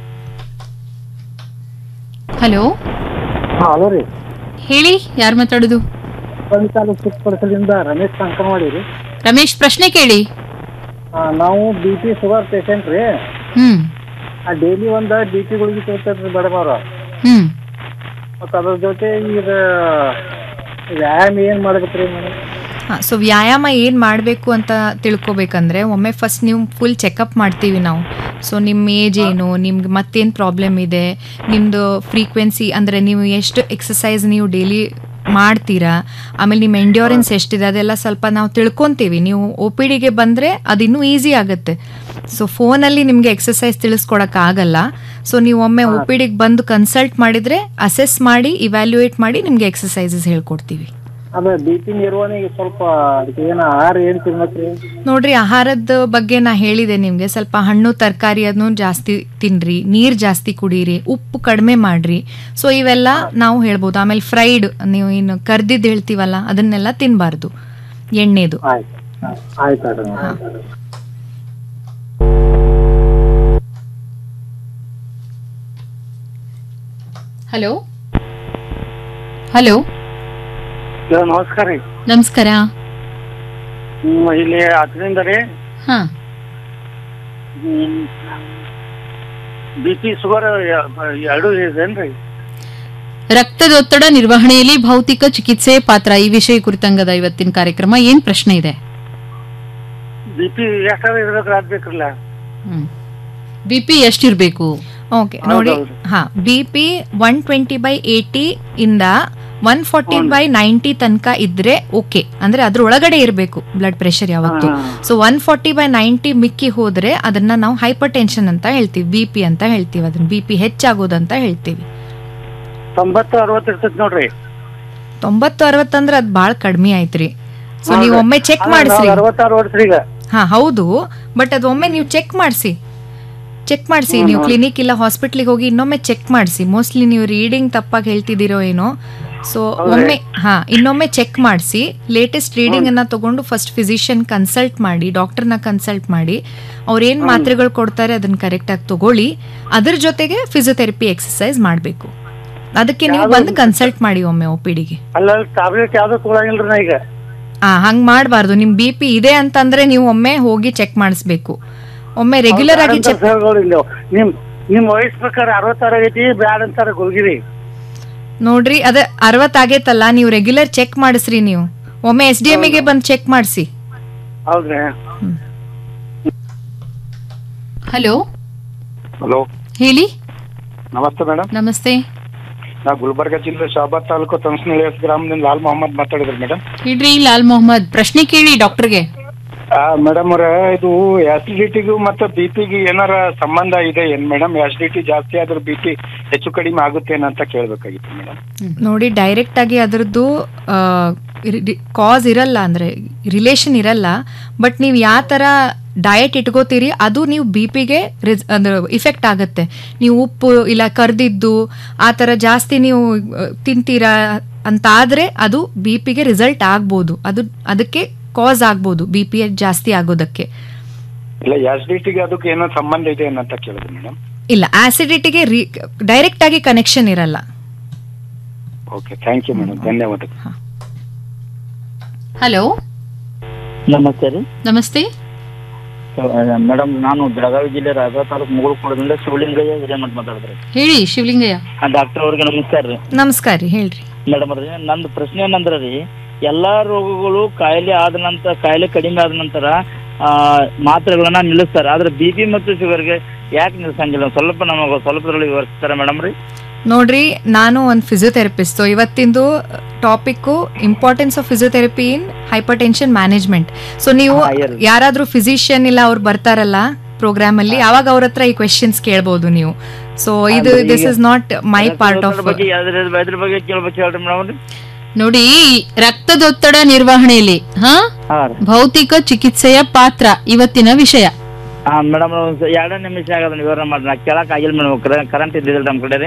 ಹಲೋ ಹಲೋ ರೀ ಹೇಳಿ ಯಾರು ಮಾತಾಡೋದು ತಾಲೂಕು ಚಿಕ್ಕಪಡಸಲಿಂದ ರಮೇಶ್ ಅಂಕನವಾಡಿ ರೀ ರಮೇಶ್ ಪ್ರಶ್ನೆ ಕೇಳಿ ಆ, ನಾವು ಬಿ ಪಿ ಶುಗರ್ ಪೇಷಂಟ್ ರೀ ಹ್ಮ್ ಆ ಡೈಲಿ ಒಂದು ಬಿ ಪಿ ಗುಳಿಗೆ ತಗೋತಾರೆ ರೀ ಮೇಡಮ್ ಅವ್ರು ಹ್ಮ್ ಮತ್ತು ಅದ್ರ ಜೊತೆ ಈಗ ವ್ಯಾಯಾಮ ಏನು ಮಾಡ್ಬೇಕು ರೀ ಮೇಡಮ್ ಹಾಂ ಸೊ ವ್ಯಾಯಾಮ ಏನು ಮಾಡಬೇಕು ಅಂತ ತಿಳ್ಕೊಬೇಕಂದ್ರೆ ಒಮ್ಮೆ ಫಸ್ಟ್ ನೀವು ಫುಲ್ ಚೆಕಪ್ ಮಾಡ್ತೀವಿ ನಾವು ಸೊ ನಿಮ್ಮ ಏಜ್ ಏನು ನಿಮ್ಗೆ ಮತ್ತೇನು ಪ್ರಾಬ್ಲಮ್ ಇದೆ ನಿಮ್ಮದು ಫ್ರೀಕ್ವೆನ್ಸಿ ಅಂದರೆ ನೀವು ಎಷ್ಟು ಎಕ್ಸಸೈಸ್ ನೀವು ಡೈಲಿ ಮಾಡ್ತೀರಾ ಆಮೇಲೆ ನಿಮ್ಮ ಎಂಡ್ಯೂರೆನ್ಸ್ ಎಷ್ಟಿದೆ ಅದೆಲ್ಲ ಸ್ವಲ್ಪ ನಾವು ತಿಳ್ಕೊತೀವಿ ನೀವು ಒ ಪಿ ಡಿಗೆ ಬಂದರೆ ಅದು ಇನ್ನೂ ಈಸಿ ಆಗುತ್ತೆ ಸೊ ಫೋನಲ್ಲಿ ನಿಮಗೆ ಎಕ್ಸಸೈಸ್ ತಿಳಿಸ್ಕೊಡೋಕ್ಕಾಗಲ್ಲ ಸೊ ನೀವು ಒಮ್ಮೆ ಒ ಪಿ ಡಿಗೆ ಬಂದು ಕನ್ಸಲ್ಟ್ ಮಾಡಿದರೆ ಅಸೆಸ್ ಮಾಡಿ ಇವ್ಯಾಲ್ಯೂಯೇಟ್ ಮಾಡಿ ನಿಮಗೆ ಎಕ್ಸಸೈಸಸ್ ಹೇಳ್ಕೊಡ್ತೀವಿ ಅದೇ ಬಿ ಪಿ ನಿರ್ವಹಣೆಗೆ ಸ್ವಲ್ಪ ಅದಕ್ಕೆ ಏನು ಆಹಾರ ಏನು ತಿನ್ಬೇಕು ರೀ ನೋಡ್ರಿ ಆಹಾರದ ಬಗ್ಗೆ ನಾ ಹೇಳಿದೆ ನಿಮಗೆ ಸ್ವಲ್ಪ ಹಣ್ಣು ತರಕಾರಿ ಅದನ್ನು ಜಾಸ್ತಿ ತಿನ್ರಿ ನೀರು ಜಾಸ್ತಿ ಕುಡೀರಿ ಉಪ್ಪು ಕಡಿಮೆ ಮಾಡ್ರಿ ಸೊ ಇವೆಲ್ಲ ನಾವು ಹೇಳ್ಬೋದು ಆಮೇಲೆ ಫ್ರೈಡ್ ನೀವು ಇನ್ನು ಕರ್ದಿದ್ದು ಹೇಳ್ತೀವಲ್ಲ ಅದನ್ನೆಲ್ಲ ತಿನ್ನಬಾರ್ದು ಎಣ್ಣೆದು ಆಯ್ತು ಆಯ್ತು ಆಯ್ತು ಹಲೋ ಹಲೋ ನಮಸ್ಕಾರ ರೀ ನಮಸ್ಕಾರ ಹ್ಮ್, ಇಲ್ಲಿ ಹತ್ತರಿಂದ ರೀ ಹಾ ಬಿ ಪಿ ಶುಗರ್ ಎರಡು ಇದೇನ್ರಿ ರಕ್ತದೊತ್ತಡ ನಿರ್ವಹಣೆಯಲ್ಲಿ ಭೌತಿಕ ಚಿಕಿತ್ಸೆ ಪಾತ್ರ ಈ ವಿಷಯ ಕುರಿತಂಗದ ಇವತ್ತಿನ ಕಾರ್ಯಕ್ರಮ ಏನ್ ಪ್ರಶ್ನೆ ಇದೆ ಬಿ ಪಿ ಎಷ್ಟಾರ ಇರ್ಬೇಕು ಆಗ್ಬೇಕಲ್ಲ ಬಿ ಪಿ ಎಷ್ಟಿರಬೇಕು ಓಕೆ ನೋಡಿ ಹಾ B P one twenty by eighty ಇಂದ ಒನ್ ಫಾರ್ಟಿ ಬೈ ನೈಂಟಿ ತನಕ ಇದ್ರೆ ಓಕೆ ಅಂದ್ರೆ ಅದ್ರ ಒಳಗಡೆ ಇರಬೇಕು ಬ್ಲಡ್ ಪ್ರೆಷರ್ ಯಾವತ್ತು so one forty by ninety ಮಿಕ್ಕಿ ಹೋದ್ರೆ ಅದನ್ನ ನಾವು ಹೈಪರ್ ಟೆನ್ಷನ್ ಅಂತ ಹೇಳ್ತೀವಿ ಬಿ ಪಿ ಅಂತ ಹೇಳ್ತೀವಿ ಅದನ್ನ ಬಿ ಪಿ ಹೆಚ್ಚಾಗೋದಂತ ಹೇಳ್ತೀವಿ ತೊಂಬತ್ತು ಅರವತ್ತು ಇರ್ತೈತಿ ನೋಡ್ರಿ ತೊಂಬತ್ತು ಅರವತ್ತಂದ್ರೆ ಅದು ಭಾಳ ಕಡಿಮೆ ಆಯ್ತ್ರಿ ಸೊ ನೀವು ಒಮ್ಮೆ ಚೆಕ್ ಮಾಡಿಸ್ರಿ ಅರವತ್ತಾರು ವರ್ಷ ಈಗ ಹಾ ಹೌದು ಬಟ್ ಅದು ಒಮ್ಮೆ ನೀವು ಚೆಕ್ ಮಾಡಿಸಿ ಚೆಕ್ ಮಾಡಿಸಿ ಹ್ಮ್, ನೀವು ಹ್ಮ್. ಕ್ಲಿನಿಕ್ ಇಲ್ಲ ಹಾಸ್ಪಿಟ್ಲಿಗೆ ಹೋಗಿ ಇನ್ನೊಮ್ಮೆ ಚೆಕ್ ಮಾಡಿಸಿ ಮೋಸ್ಟ್ಲಿ ನೀವು ರೀಡಿಂಗ್ ತಪ್ಪಾಗಿ ಹೇಳ್ತಿದ್ದೀರೋ ಏನೋ ಸೊ ಹೌದ್ರಿ? ಒಮ್ಮೆ ಹಾ ಇನ್ನೊಮ್ಮೆ ಚೆಕ್ ಮಾಡಿಸಿ ಲೇಟೆಸ್ಟ್ ರೀಡಿಂಗ್ ಅನ್ನ ತಗೊಂಡು ಫಸ್ಟ್ ಫಿಸಿಷಿಯನ್ ಕನ್ಸಲ್ಟ್ ಮಾಡಿ ಡಾಕ್ಟರ್ನ ಕನ್ಸಲ್ಟ್ ಮಾಡಿ ಅವ್ರೇನ್ ಮಾತ್ರೆಗಳು ಕೊಡ್ತಾರೆ ಅದನ್ನ ಕರೆಕ್ಟ್ ಆಗಿ ತಗೊಳ್ಳಿ ಅದ್ರ ಜೊತೆಗೆ ಫಿಸಿಯೋಥೆರಪಿ ಎಕ್ಸಸೈಸ್ ಮಾಡಬೇಕು ಅದಕ್ಕೆ ನೀವು ಬಂದು ಕನ್ಸಲ್ಟ್ ಮಾಡಿ ಒಮ್ಮೆ ಒ ಪಿ ಡಿಗೆ ಅಲ್ಲ ಟ್ಯಾಬ್ಲೆಟ್ ಯಾವ್ದು ತೊಗೊಳಂಗಿಲ್ರಿ ನಾ ಈಗ ಆ ಹಂಗ್ ಮಾಡಬಾರ್ದು ನಿಮ್ ಬಿ ಪಿ ಇದೆ ಅಂತಂದ್ರೆ ನೀವು ಒಮ್ಮೆ ಹೋಗಿ ಚೆಕ್ ಮಾಡಿಸ್ಬೇಕು ಒಮ್ಮೆ ರೆಗ್ಯುಲರ್ ಆಗಿ ಬ್ಯಾಡ ಚೆಕ್ ಅಂತ ಹೇಳ್ಬೇಡ್ರಿ ನೀವು. ನಿಮ್ ನಿಮ್ ವಯಸ್ಸು ಪ್ರಕಾರ ಅರವತ್ತಾರು ಆಗೈತಿ ಬ್ಯಾಡ್ ಅಂತಾರ ಗುಲ್ಗಿರಿ ನೋಡ್ರಿ ಅದ ಅರವತ್ತಾಗೈತಲ್ಲ ನೀವು ರೆಗ್ಯುಲರ್ ಚೆಕ್ ಮಾಡಿಸ್ರಿ ನೀವು ಒಮ್ಮೆ ಎಸ್ ಡಿ ಗೆ ಬಂದು ಚೆಕ್ ಮಾಡಿಸಿ ಹೌದ್ರಿ ಹಲೋ ಹಲೋ ಹೇಳಿ ನಮಸ್ತೆ ಮೇಡಮ್ ನಮಸ್ತೆ ನಾ ಗುಲ್ಬರ್ಗ ಜಿಲ್ಲೆ ಶಾಬಾದ್ ತಾಲೂಕು ತನ್ಸ್ನಳ್ಳಿ ಗ್ರಾಮದಿಂದ ಲಾಲ್ ಮೊಹಮ್ಮದ್ ಮಾತಾಡಿದ್ರಿ ಮೇಡಮ್ ಹೇಳ್ರಿ ಲಾಲ್ ಮೊಹಮ್ಮದ್ ಪ್ರಶ್ನೆ ಕೇಳಿ ಡಾಕ್ಟರ್ಗೆ ಮೇಡಮ್ ಅವ್ರ ಇದು ಆಸಿಡಿಟಿಗೂ ಮತ್ತೆ ಬಿ ಪಿಗೂ ಏನಾರ ಸಂಬಂಧ ಇದೆ ಏನ್ ಮೇಡಮ್ ಆಸಿಡಿಟಿ ಜಾಸ್ತಿ ಆದ್ರೆ ಬಿ ಪಿ ಹೆಚ್ಚು ಕಡಿಮೆ ಆಗುತ್ತೇನಂತ ಕೇಳ್ಬೇಕಾಗಿತ್ತು ಮೇಡಮ್ ನೋಡಿ ಡೈರೆಕ್ಟ್ ಆಗಿ ಅದರದ್ದು ಕಾಸ್ ಇರಲ್ಲ ಅಂದ್ರೆ ರಿಲೇಷನ್ ಇರಲ್ಲ ಬಟ್ ನೀವು ಯಾವ ಥರ ಡಯಟ್ ಇಟ್ಕೋತೀರಿ ಅದು ನೀವು ಬಿ ಪಿಗೆ ಅಂದ್ರೆ ಇಫೆಕ್ಟ್ ಆಗುತ್ತೆ ನೀವು ಉಪ್ಪು ಇಲ್ಲ ಕರ್ದಿದ್ದು ಆ ಥರ ಜಾಸ್ತಿ ನೀವು ಆ, ತಿಂತೀರಾ ಅಂತ ಆದರೆ ಅದು ಬಿ ಪಿಗೆ ರಿಸಲ್ಟ್ ಆಗ್ಬೋದು ಅದು ಅದಕ್ಕೆ ಕಾಸ್ ಆಗ್ಬೋದು ಬಿ ಪಿ ಜಾಸ್ತಿ ಆಗೋದಕ್ಕೆ ಇಲ್ಲ ಆಸಿಡಿಟಿಗೆ ಅದಕ್ಕೆ ಏನೋ ಸಂಬಂಧ ಇದೆ ಏನಂತ ಕೇಳಿದ್ರಿ ಮೇಡಮ್ ಇಲ್ಲ ಆಸಿಡಿಟಿಗೆ ರಿ ಡೈರೆಕ್ಟ್ ಆಗಿ ಕನೆಕ್ಷನ್ ಇರಲ್ಲ ಓಕೆ ಥ್ಯಾಂಕ್ ಯು ಮೇಡಮ್ ಧನ್ಯವಾದ ಹಲೋ ನಮಸ್ತೆ ರೀ ನಮಸ್ತೆ ಮೇಡಮ್ ನಾನು ಬೆಳಗಾವಿ ಜಿಲ್ಲೆ ರಾಯಬಾಗ ತಾಲೂಕು ಮುಗುಳ್ಕೋಡದಿಂದ ಶಿವಲಿಂಗಯ್ಯ ಹಿರೇಮಠ ಮಾತಾಡಿದ್ರಿ ಹೇಳಿ ಶಿವಲಿಂಗಯ್ಯ ಡಾಕ್ಟರ್ ಅವ್ರಿಗೆ ನಮಸ್ಕಾರ ರೀ ನಮಸ್ಕಾರ ರೀ ಹೇಳ್ರಿ ಮೇಡಮ್ ಅವ್ರೆ ನಂದು ಪ್ರಶ್ನೆ ಏನಂದ್ರೆ ರೀ ಎಲ್ಲಾ ರೋಗಗಳು ಕಾಯಿಲೆ ಆದ ನಂತರ ಕಾಯಿಲೆ ಕಡಿಮೆ ಆದ ನಂತರ ಆ, ಮಾತ್ರೆಗಳನ್ನ ನಿಲ್ಲಿಸ್ತಾರೆ ಆದ್ರೆ ಬಿ ಪಿ ಮತ್ತು ಶುಗರ್ಗೆ ಯಾಕೆ ನಿಲ್ಸಂಗಿಲ್ಲ ಸ್ವಲ್ಪ ನಮಗೆ ಸ್ವಲ್ಪದ್ರಲ್ಲಿ ವಿವರಿಸ್ತಾರೆ ಮೇಡಮ್ ರೀ ನೋಡ್ರಿ ನಾನು ಒಂದು ಫಿಸಿಯೋಥೆರಪಿಸ್ಟ್ ಇವತ್ತಿಂದು topic importance of physiotherapy in hypertension management so ನೀವು ಯಾರಾದ್ರೂ ಫಿಸಿಷಿಯನ್ ಇಲ್ಲ ಅವ್ರು ಬರ್ತಾರಲ್ಲ ಪ್ರೋಗ್ರಾಮ್ ಅಲ್ಲಿ ಅವಾಗ ಅವ್ರ ಹತ್ರ ಈ ಕ್ವೆಶನ್ಸ್ ಕೇಳ್ಬೋದು ನೀವು ಸೊ ಇದು ಅಂದ್ರೆ ದಿಸ್ ಈಗ is not my part of ಅದ್ರ ಬಗ್ಗೆ ಅದ್ರ ಅದ್ರ ಬಗ್ಗೆ ಕೇಳ್ಬೇಕು ಹೇಳ್ರಿ ಮೇಡಮ್ ರೀ ನೋಡಿ ರಕ್ತದೊತ್ತಡ ನಿರ್ವಹಣೆಯಲ್ಲಿ ಹಾ ಭೌತಿಕ ಚಿಕಿತ್ಸೆಯ ಪಾತ್ರ ಇವತ್ತಿನ ವಿಷಯ ಹಾ ಮೇಡಮ್ ಎರಡೇ ನಿಮಿಷ ಆಗದ ವಿವರಣೆ ಮಾಡಿ ನಾ ಕೇಳಕ್ ಆಗಿಲ್ಲ ಮೇಡಮ್ ಕರೆಂಟ್ ಇದ್ದಿಲ್ಲ ನಮ್ಮ ಕಡೆ ರೀ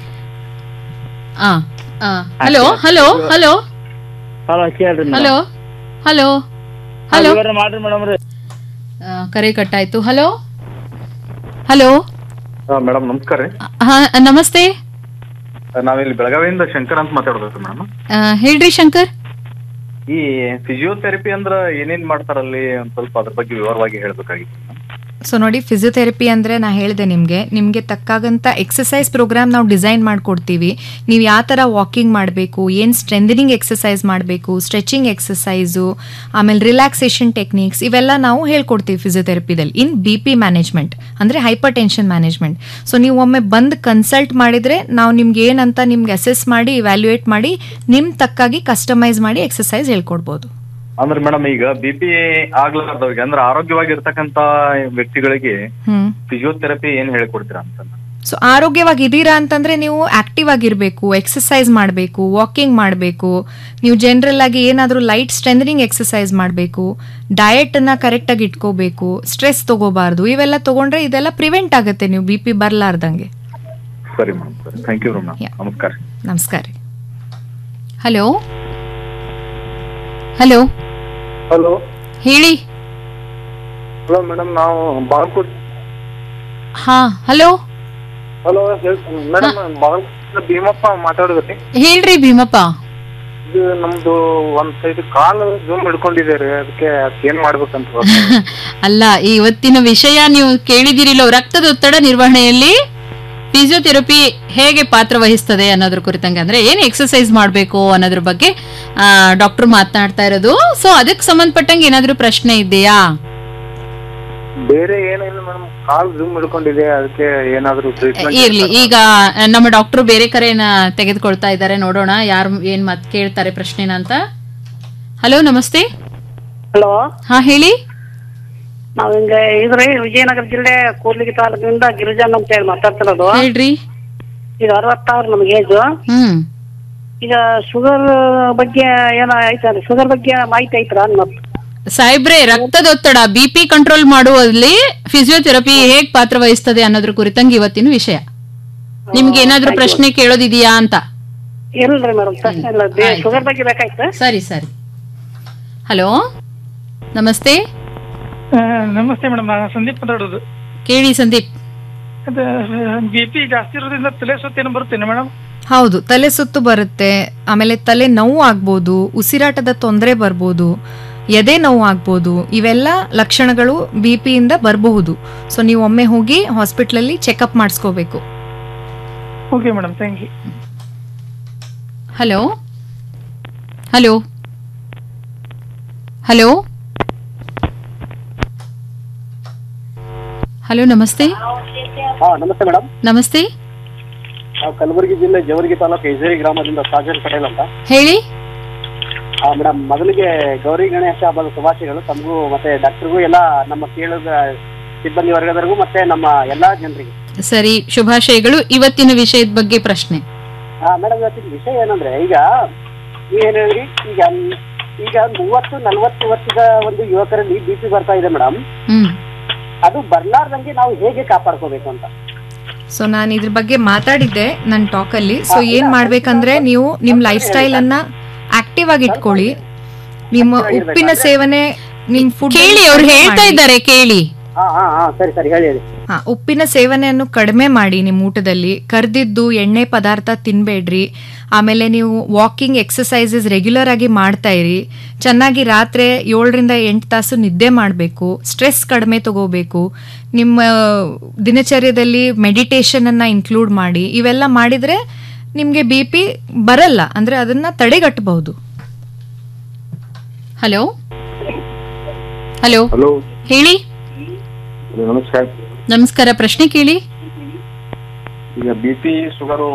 ಆ ಹಲೋ ಹಲೋ ಹಲೋ ಹಲೋ ಕೇಳ್ರಿ madam. ಹಲೋ ಹಲೋ ಹಾ, ಹಲೋ ವಿವರಣೆ ಮಾಡ್ರಿ ಮೇಡಮ್ ರೀ ಕರೆ ಕಟ್ಟಾಯ್ತು ಹಲೋ ಹಲೋ ಮೇಡಮ್ ನಮಸ್ಕಾರ ರೀ ಹಾ ನಮಸ್ತೆ ನಾವಿಲ್ಲಿ ಬೆಳಗಾವಿಯಿಂದ ಶಂಕರ್ ಅಂತ ಮಾತಾಡೋದು ಮೇಡಮ್ ಆ, ಹೇಳ್ರಿ ಶಂಕರ್ ಈ ಫಿಸಿಯೋಥೆರಪಿ ಅಂದ್ರ ಏನೇನ್ ಮಾಡ್ತಾರಲ್ಲಿ ಒಂದ್ ಸ್ವಲ್ಪ ಅದ್ರ ಬಗ್ಗೆ ವಿವರವಾಗಿ ಹೇಳ್ಬೇಕಾಗಿತ್ತು ಸೊ ನೋಡಿ ಫಿಸಿಯೋಥೆರಪಿ ಅಂದರೆ ನಾ ಹೇಳಿದೆ ನಿಮಗೆ ನಿಮಗೆ ತಕ್ಕಾಗಂಥ ಎಕ್ಸಸೈಸ್ ಪ್ರೋಗ್ರಾಮ್ ನಾವು ಡಿಸೈನ್ ಮಾಡಿಕೊಡ್ತೀವಿ ನೀವು ಯಾವ ಥರ ವಾಕಿಂಗ್ ಮಾಡಬೇಕು ಏನು ಸ್ಟ್ರೆಂದನಿಂಗ್ ಎಕ್ಸಸೈಸ್ ಮಾಡಬೇಕು ಸ್ಟ್ರೆಚಿಂಗ್ ಎಕ್ಸಸೈಸು ಆಮೇಲೆ ರಿಲ್ಯಾಕ್ಸೇಷನ್ ಟೆಕ್ನಿಕ್ಸ್ ಇವೆಲ್ಲ ನಾವು ಹೇಳ್ಕೊಡ್ತೀವಿ ಫಿಸಿಯೋಥೆರಪಿದಲ್ಲಿ ಇನ್ ಬಿ ಪಿ ಮ್ಯಾನೇಜ್ಮೆಂಟ್ ಅಂದರೆ ಹೈಪರ್ ಟೆನ್ಷನ್ ಮ್ಯಾನೇಜ್ಮೆಂಟ್ ಸೊ ನೀವು ಒಮ್ಮೆ ಬಂದು ಕನ್ಸಲ್ಟ್ ಮಾಡಿದರೆ ನಾವು ನಿಮ್ಗೆ ಏನಂತ ನಿಮ್ಗೆ ಅಸೆಸ್ ಮಾಡಿ ಇವ್ಯಾಲ್ಯೂಯೇಟ್ ಮಾಡಿ ನಿಮ್ಮ ತಕ್ಕಾಗಿ ಕಸ್ಟಮೈಸ್ ಮಾಡಿ ಎಕ್ಸಸೈಸ್ ಹೇಳ್ಕೊಡ್ಬೋದು ಅಂದ್ರೆ ಮೇಡಮ್ ಈಗ ಬಿ ಪಿ ಆಗ್ಲಾರ್ದವ್ರಿಗೆ ಅಂದ್ರೆ ಆರೋಗ್ಯವಾಗಿರ್ತಕ್ಕಂತ ವ್ಯಕ್ತಿಗಳಿಗೆ ಹ್ಮ್ ಫಿಸಿಯೋಥೆರಪಿ ಏನ್ ಹೇಳ್ಕೊಡ್ತೀರಾ ಅಂತ ಸೊ ಆರೋಗ್ಯವಾಗಿದ್ದೀರಾ ಅಂತಂದ್ರೆ ನೀವು ಆಕ್ಟಿವ್ ಆಗಿರಬೇಕು ಎಕ್ಸಸೈಸ್ ಮಾಡಬೇಕು ವಾಕಿಂಗ್ ಮಾಡಬೇಕು ನೀವು ಜನರಲ್ ಆಗಿ ಏನಾದರೂ ಲೈಟ್ ಸ್ಟ್ರೆಂದನಿಂಗ್ ಎಕ್ಸಸೈಸ್ ಮಾಡಬೇಕು ಡಯಟನ್ನು ಕರೆಕ್ಟಾಗಿ ಇಟ್ಕೋಬೇಕು ಸ್ಟ್ರೆಸ್ ತಗೋಬಾರ್ದು ಇವೆಲ್ಲ ತಗೊಂಡ್ರೆ ಇದೆಲ್ಲ ಪ್ರಿವೆಂಟ್ ಆಗುತ್ತೆ ನೀವು ಬಿ ಪಿ ಬರಲಾರ್ದಂಗೆ ಸರಿ ಮೇಡಮ್ ಸರಿ ಥ್ಯಾಂಕ್ ಯು ಮೇಡಮ್ ನಮಸ್ಕಾರ ನಮಸ್ಕಾರ ರೀ ಹಲೋ ಹಲೋ ಹಲೋ ಹೇಳಿ ಹಲೋ ಮೇಡಮ್ ನಾವು ಬಾಗಲಕೋಟ್ ಹಾ hello hello madam Bagalkot Bheemappa ಮಾತಾಡೋದ್ರಿ ಹೇಳ್ರಿ ಭೀಮಪ್ಪ ಇದು ನಮ್ದು ಒಂದ್ ಸೈಡ್ ಕಾಲು ಜೂಮ್ ಹಿಡ್ಕೊಂಡಿದೆ ರೀ ಅದಕ್ಕೆ ಏನ್ ಮಾಡ್ಬೇಕಂತ ಗೊತ್ತಾಗ್ತಿಲ್ಲ. ಅಲ್ಲ ಈ ಇವತ್ತಿನ ವಿಷಯ ನೀವು ಕೇಳಿದಿರಿಲ್ಲೋ ರಕ್ತದೊತ್ತಡ ನಿರ್ವಹಣೆಯಲ್ಲಿ ಫಿಸಿಯೋಥೆರಪಿ ಹೇಗೆ ಪಾತ್ರ ವಹಿಸ್ತದೆ ಅನ್ನೋದ್ರ ಕುರಿತಂಗೆ ಅಂದ್ರೆ ಏನು ಎಕ್ಸಸೈಸ್ ಮಾಡಬೇಕು ಅನ್ನೋದ್ರ ಬಗ್ಗೆ ಡಾಕ್ಟರ್ ಮಾತನಾಡ್ತಾ ಇರೋದು ಸೊ ಅದಕ್ಕೆ ಸಂಬಂಧಪಟ್ಟಂಗೆ ಏನಾದರೂ ಪ್ರಶ್ನೆ ಇದೆಯಾ ಬೇರೆ ಏನಿಲ್ಲ ಮೇಡಮ್ ಕಾಲ್ ಜೂಮ್ ಹಿಡ್ಕೊಂಡಿದೆ ಅದಕ್ಕೆ ಏನಾದ್ರು ಟ್ರೀಟ್ಮೆಂಟ್ ಇರ್ಲಿ ಈಗ ನಮ್ಮ ಡಾಕ್ಟರ್ ಬೇರೆ ಕರೆನ ತೆಗೆದುಕೊಳ್ತಾ ಇದ್ದಾರೆ ನೋಡೋಣ ಯಾರು ಏನ್ ಮತ್ ಕೇಳ್ತಾರೆ ಪ್ರಶ್ನೆನ ಅಂತ ಹಲೋ ನಮಸ್ತೆ ಹಲೋ ಹಾ ಹೇಳಿ ನಾವ್ ಹಿಂಗ ಇದ್ರಿ ವಿಜಯನಗರ ಜಿಲ್ಲೆ ಕೂಡ್ಲಿಗಿ ತಾಲೂಕಿನಿಂದ ಗಿರಿಜನ್ ಅಂತ ಹೇಳಿ ಮಾತಾಡ್ತಿರೋದು ಹೇಳ್ರಿ ಈಗ ಅರವತ್ತಾರು ನಮ್ಗೆ ಏಜು ಹ್ಮ್ ಈಗ ಶುಗರ್ ಬಗ್ಗೆ ಏನೋ ಐತಲ್ಲ ಶುಗರ್ ಬಗ್ಗೆ ಮಾಹಿತಿ ಐತ್ರ ಮತ್ತೆ ಸಾಹೇಬ್ರೆ ರಕ್ತದೊತ್ತಡ ಬಿ ಪಿ ಕಂಟ್ರೋಲ್ ಮಾಡುವಲ್ಲಿ ಫಿಸಿಯೋಥೆರಪಿ ಹೇಗ್ ಪಾತ್ರ ವಹಿಸ್ತದೆ ಅನ್ನೋದ್ರ ಕುರಿತಂಗೆ ಇವತ್ತಿನ ವಿಷಯ ನಿಮ್ಗೆ ಏನಾದ್ರೂ ಪ್ರಶ್ನೆ ಕೇಳೋದಿದೆಯಾ ಅಂತ ಇಲ್ರಿ ಮೇಡಮ್ ಪ್ರಶ್ನೆ ಇಲ್ಲ ಶುಗರ್ ಬಗ್ಗೆ ಬೇಕಾಯ್ತು ಸರಿ ಸರಿ ಹಲೋ ನಮಸ್ತೆ ನಮಸ್ತೆ ಮೇಡಮ್ ನಾನು ಸಂದೀಪ್ ಮಾತಾಡೋದು ಕೇಳಿ ಸಂದೀಪ್ ಬಿ ಪಿ ಜಾಸ್ತಿ ಇರೋದ್ರಿಂದ ತಲೆ ಸುತ್ತೇನು ಬರುತ್ತೇನೆ ಮೇಡಮ್ ಹೌದು ತಲೆ ಸುತ್ತು ಬರುತ್ತೆ ಆಮೇಲೆ ತಲೆ ನೋವು ಆಗ್ಬೋದು ಉಸಿರಾಟದ ತೊಂದರೆ ಬರ್ಬೋದು ಎದೆ ನೋವು ಆಗ್ಬೋದು ಇವೆಲ್ಲ ಲಕ್ಷಣಗಳು ಬಿ ಪಿಯಿಂದ ಬರಬಹುದು ಸೊ ನೀವು ಒಮ್ಮೆ ಹೋಗಿ ಹಾಸ್ಪಿಟ್ಲಲ್ಲಿ ಚೆಕಪ್ ಮಾಡಿಸ್ಕೋಬೇಕು okay madam thank you hello hello hello hello ನಮಸ್ತೆ ಹಾ ನಮಸ್ತೆ ಮೇಡಮ್ ನಮಸ್ತೆ ನಾವು ಕಲಬುರಗಿ ಜಿಲ್ಲೆ ಜವರ್ಗಿ ತಾಲೂಕು ಹೆಜೇರಿ ಗ್ರಾಮದಿಂದ ಸಾಜನ್ ಪಟೇಲ್ ಅಂತ ಹೇಳಿ ಹಾ ಮೇಡಮ್ ಮೊದಲಿಗೆ ಗೌರಿ ಗಣೇಶ ಹಬ್ಬದ ಶುಭಾಶಯಗಳು ತಮಗೂ ಮತ್ತೆ ಡಾಕ್ಟರ್ಗೂ ಎಲ್ಲ ನಮ್ಮ ಕೇಳುಗ ಸಿಬ್ಬಂದಿ ವರ್ಗದವರಿಗೂ ಮತ್ತೆ ನಮ್ಮ ಎಲ್ಲಾ ಜನರಿಗೆ ಸರಿ ಶುಭಾಶಯಗಳು ಇವತ್ತಿನ ವಿಷಯದ ಬಗ್ಗೆ ಪ್ರಶ್ನೆ ಹಾ ಮೇಡಮ್ ಇವತ್ತಿನ ವಿಷಯ ಏನಂದ್ರೆ ಈಗ ನೀವೇನ್ ಹೇಳಿದ್ರಿ ಈಗ ಈಗ ಮೂವತ್ತು ನಲವತ್ತು ವರ್ಷದ ಒಂದು ಯುವಕರಲ್ಲಿ ಬಿ ಪಿ ಬರ್ತಾ ಇದೆ ಮೇಡಮ್ ಹ್ಮ್ ಅದು ಬರ್ಲಾರ್ದಂಗೆ ನಾವು ಹೇಗೆ ಕಾಪಾಡ್ಕೋಬೇಕು ಅಂತ ಸೊ ನಾನು ಇದ್ರ ಬಗ್ಗೆ ಮಾತಾಡಿದ್ದೆ ನನ್ನ ಟಾಕಲ್ಲಿ ಸೊ ಏನ್ ಮಾಡ್ಬೇಕಂದ್ರೆ ನೀವು ನಿಮ್ ಲೈಫ್ ಸ್ಟೈಲ್ ಅನ್ನ ಆಕ್ಟಿವ್ ಆಗಿ ಇಟ್ಕೊಳ್ಳಿ ನಿಮ್ಮ ಉಪ್ಪಿನ ಸೇವನೆ ನಿಮ್ ಫುಡ್ ಕೇಳಿ ಅವ್ರು ಹೇಳ್ತಾ ಇದ್ದಾರೆ ಕೇಳಿ ಹಾ ಹಾ ಹಾ ಸರಿ ಸರಿ ಹೇಳಿ ಹೇಳಿ ಹಾ ಉಪ್ಪಿನ ಸೇವನೆಯನ್ನು ಕಡಿಮೆ ಮಾಡಿ ನಿಮ್ಮ ಊಟದಲ್ಲಿ ಕರ್ದಿದ್ದು ಎಣ್ಣೆ ಪದಾರ್ಥ ತಿನ್ಬೇಡ್ರಿ ಆಮೇಲೆ ನೀವು ವಾಕಿಂಗ್ ಎಕ್ಸಸೈಸಸ್ ರೆಗ್ಯುಲರ್ ಆಗಿ ಮಾಡ್ತಾ ಇರಿ ಚೆನ್ನಾಗಿ ರಾತ್ರಿ ಏಳರಿಂದ ಎಂಟು ತಾಸು ನಿದ್ದೆ ಮಾಡಬೇಕು ಸ್ಟ್ರೆಸ್ ಕಡಿಮೆ ತಗೋಬೇಕು ನಿಮ್ಮ ದಿನಚರ್ಯದಲ್ಲಿ ಮೆಡಿಟೇಷನ್ ಅನ್ನ ಇನ್ಕ್ಲೂಡ್ ಮಾಡಿ ಇವೆಲ್ಲ ಮಾಡಿದ್ರೆ ನಿಮಗೆ ಬಿ ಪಿ ಬರಲ್ಲ ಅಂದ್ರೆ ಅದನ್ನ ತಡೆಗಟ್ಟಬಹುದು ಹಲೋ ಹಲೋ ಹಲೋ ಹೇಳಿ ನಮಸ್ಕಾರ ನಮಸ್ಕಾರ ಪ್ರಶ್ನೆ ಕೇಳಿ ಈಗ ಬಿ ಪಿ ಶುಗರು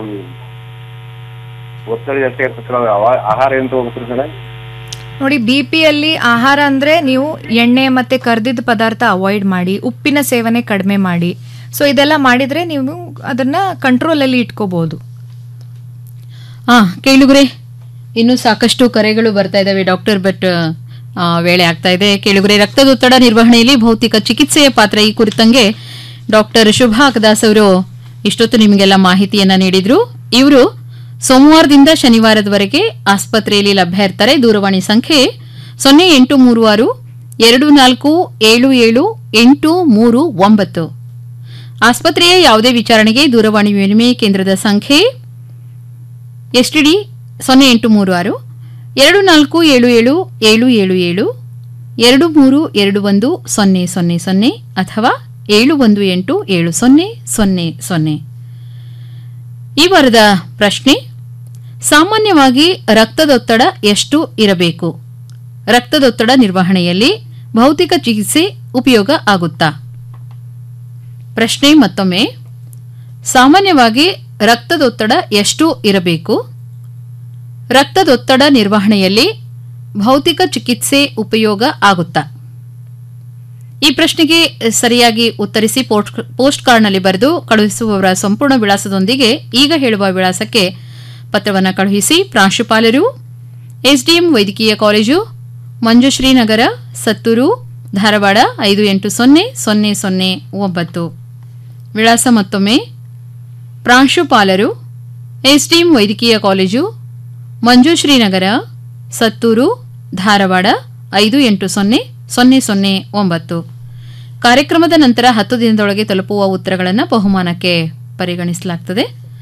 ಒತ್ತಡ ಜಾಸ್ತಿ ಇರ್ತದೆ ಆಹಾರ ಏನು ತಗೋಬೇಕ್ರಿ ಮೇಡಮ್ ನೋಡಿ ಬಿ ಪಿಯಲ್ಲಿ ಆಹಾರ ಅಂದ್ರೆ ನೀವು ಎಣ್ಣೆ ಮತ್ತೆ ಕರ್ದಿದ್ದ ಪದಾರ್ಥ ಅವಾಯ್ಡ್ ಮಾಡಿ ಉಪ್ಪಿನ ಸೇವನೆ ಕಡಿಮೆ ಮಾಡಿ ಸೊ ಇದೆಲ್ಲ ಮಾಡಿದ್ರೆ ನೀವು ಅದನ್ನ ಕಂಟ್ರೋಲಲ್ಲಿ ಇಟ್ಕೋಬಹುದು ಹಾ ಕೇಳುಗ್ರೆ ಇನ್ನು ಸಾಕಷ್ಟು ಕರೆಗಳು ಬರ್ತಾ ಇದಾವೆ ಡಾಕ್ಟರ್ ಬಟ್ ಆ, ವೇಳೆ ಆಗ್ತಾ ಇದೆ ಕೇಳುಗರೆ ರಕ್ತದೊತ್ತಡ ನಿರ್ವಹಣೆಯಲ್ಲಿ ಭೌತಿಕ ಚಿಕಿತ್ಸೆಯ ಪಾತ್ರ ಈ ಕುರಿತಂಗೆ ಡಾಕ್ಟರ್ ಶುಭಾ ಅಕದಾಸ್ ಅವರು ಇಷ್ಟೊತ್ತು ನಿಮಗೆಲ್ಲ ಮಾಹಿತಿಯನ್ನ ನೀಡಿದ್ರು ಇವರು ಸೋಮವಾರದಿಂದ ಶನಿವಾರದವರೆಗೆ ಆಸ್ಪತ್ರೆಯಲ್ಲಿ ಲಭ್ಯ ಇರ್ತಾರೆ ದೂರವಾಣಿ ಸಂಖ್ಯೆ ಸೊನ್ನೆ ಎಂಟು ಮೂರು ಆರು ಎರಡು ನಾಲ್ಕು ಏಳು ಏಳು ಎಂಟು ಮೂರು ಒಂಬತ್ತು ಆಸ್ಪತ್ರೆಯ ಯಾವುದೇ ವಿಚಾರಣೆಗೆ ದೂರವಾಣಿ ವಿನಿಮಯ ಕೇಂದ್ರದ ಸಂಖ್ಯೆ ಎಸ್ಟಿಡಿ ಸೊನ್ನೆ ಎಂಟು ಮೂರು ಆರು ಎರಡು ನಾಲ್ಕು ಏಳು ಏಳು ಏಳು ಏಳು ಏಳು ಎರಡು ಮೂರು ಎರಡು ಒಂದು ಸೊನ್ನೆ ಸೊನ್ನೆ ಸೊನ್ನೆ ಅಥವಾ ಏಳು ಒಂದು ಎಂಟು ಏಳು ಸೊನ್ನೆ ಸೊನ್ನೆ ಸೊನ್ನೆ ಈ ವಾರದ ಪ್ರಶ್ನೆ ಸಾಮಾನ್ಯವಾಗಿ ರಕ್ತದೊತ್ತಡ ಎಷ್ಟು ಇರಬೇಕು ರಕ್ತದೊತ್ತಡ ನಿರ್ವಹಣೆಯಲ್ಲಿ ಭೌತಿಕ ಚಿಕಿತ್ಸೆ ಉಪಯೋಗ ಆಗುತ್ತಾ ಪ್ರಶ್ನೆ ಮತ್ತೊಮ್ಮೆ ಸಾಮಾನ್ಯವಾಗಿ ರಕ್ತದೊತ್ತಡ ಎಷ್ಟು ಇರಬೇಕು ರಕ್ತದೊತ್ತಡ ನಿರ್ವಹಣೆಯಲ್ಲಿ ಭೌತಿಕ ಚಿಕಿತ್ಸೆ ಉಪಯೋಗ ಆಗುತ್ತಾ ಈ ಪ್ರಶ್ನೆಗೆ ಸರಿಯಾಗಿ ಉತ್ತರಿಸಿ ಪೋಸ್ಟ್ ಪೋಸ್ಟ್ ಕಾರ್ಡ್ನಲ್ಲಿ ಬರೆದು ಕಳುಹಿಸುವವರ ಸಂಪೂರ್ಣ ವಿಳಾಸದೊಂದಿಗೆ ಈಗ ಹೇಳುವ ವಿಳಾಸಕ್ಕೆ ಪತ್ರವನ್ನು ಕಳುಹಿಸಿ ಪ್ರಾಂಶುಪಾಲರು ಎಸ್ಡಿಎಂ ವೈದ್ಯಕೀಯ ಕಾಲೇಜು ಮಂಜುಶ್ರೀ ನಗರ ಸತ್ತೂರು ಧಾರವಾಡ ಐದು ಎಂಟು ಸೊನ್ನೆ ಸೊನ್ನೆ ಸೊನ್ನೆ ಒಂಬತ್ತು ವಿಳಾಸ ಮತ್ತೊಮ್ಮೆ ಪ್ರಾಂಶುಪಾಲರು ಎಸ್ಡಿಎಂ ವೈದ್ಯಕೀಯ ಕಾಲೇಜು ಮಂಜುಶ್ರೀ ನಗರ ಸತ್ತೂರು ಧಾರವಾಡ ಐದು ಎಂಟು ಸೊನ್ನೆ ಸೊನ್ನೆ ಸೊನ್ನೆ ಒಂಬತ್ತು ಕಾರ್ಯಕ್ರಮದ ನಂತರ ಹತ್ತು ದಿನದೊಳಗೆ ತಲುಪುವ ಉತ್ತರಗಳನ್ನು ಬಹುಮಾನಕ್ಕೆ ಪರಿಗಣಿಸಲಾಗುತ್ತದೆ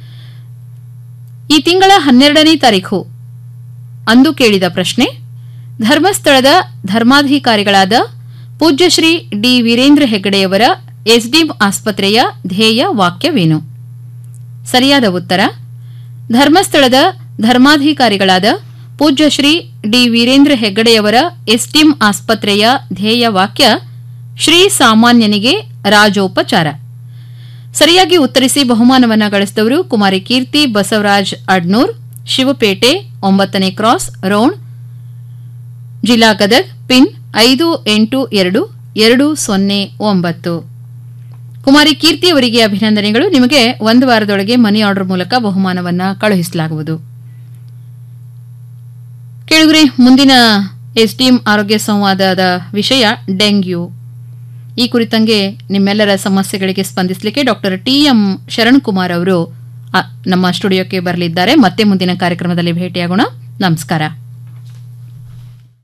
ಈ ತಿಂಗಳ ಹನ್ನೆರಡನೇ ತಾರೀಖು ಅಂದು ಕೇಳಿದ ಪ್ರಶ್ನೆ ಧರ್ಮಸ್ಥಳದ ಧರ್ಮಾಧಿಕಾರಿಗಳಾದ ಪೂಜ್ಯ ಶ್ರೀ ಡಿ ವೀರೇಂದ್ರ ಹೆಗ್ಗಡೆಯವರ ಎಸ್ಡಿಎಂ ಆಸ್ಪತ್ರೆಯ ಧ್ಯೇಯ ವಾಕ್ಯವೇನು ಸರಿಯಾದ ಉತ್ತರ ಧರ್ಮಸ್ಥಳದ ಧರ್ಮಾಧಿಕಾರಿಗಳಾದ ಪೂಜ್ಯ ಶ್ರೀ ಡಿ ವೀರೇಂದ್ರ ಹೆಗ್ಗಡೆಯವರ ಎಸ್ಟಿಎಂ ಆಸ್ಪತ್ರೆಯ ಧ್ಯೇಯ ವಾಕ್ಯ ಶ್ರೀ ಸಾಮಾನ್ಯನಿಗೆ ರಾಜೋಪಚಾರ ಸರಿಯಾಗಿ ಉತ್ತರಿಸಿ ಬಹುಮಾನವನ್ನ ಗಳಿಸಿದವರು ಕುಮಾರಿ ಕೀರ್ತಿ ಬಸವರಾಜ್ ಅಡ್ನೂರ್ ಶಿವಪೇಟೆ ಒಂಬತ್ತನೇ ಕ್ರಾಸ್ ರೋಣ್ ಜಿಲ್ಲಾ ಗದಗ್ ಪಿನ್ ಐದು ಎಂಟು ಎರಡು ಎರಡು ಸೊನ್ನೆ ಒಂಬತ್ತು ಕುಮಾರಿ ಕೀರ್ತಿ ಅವರಿಗೆ ಅಭಿನಂದನೆಗಳು ನಿಮಗೆ ಒಂದು ವಾರದೊಳಗೆ ಮನಿ ಆರ್ಡರ್ ಮೂಲಕ ಬಹುಮಾನವನ್ನ ಕಳುಹಿಸಲಾಗುವುದು ಕೇಳುಗ್ರಿ ಮುಂದಿನ ಎಸ್ಡಿಎಂ ಆರೋಗ್ಯ ಸಂವಾದದ ವಿಷಯ ಡೆಂಗ್ಯೂ ಈ ಕುರಿತಂಗೆ ನಿಮ್ಮೆಲ್ಲರ ಸಮಸ್ಯೆಗಳಿಗೆ ಸ್ಪಂದಿಸಲಿಕ್ಕೆ doctor T M Sharan Kumar ಅವರು ಆ, ನಮ್ಮ ಸ್ಟುಡಿಯೋಕ್ಕೆ ಬರಲಿದ್ದಾರೆ ಮತ್ತೆ ಮುಂದಿನ ಕಾರ್ಯಕ್ರಮದಲ್ಲಿ ಭೇಟಿಯಾಗೋಣ ನಮಸ್ಕಾರ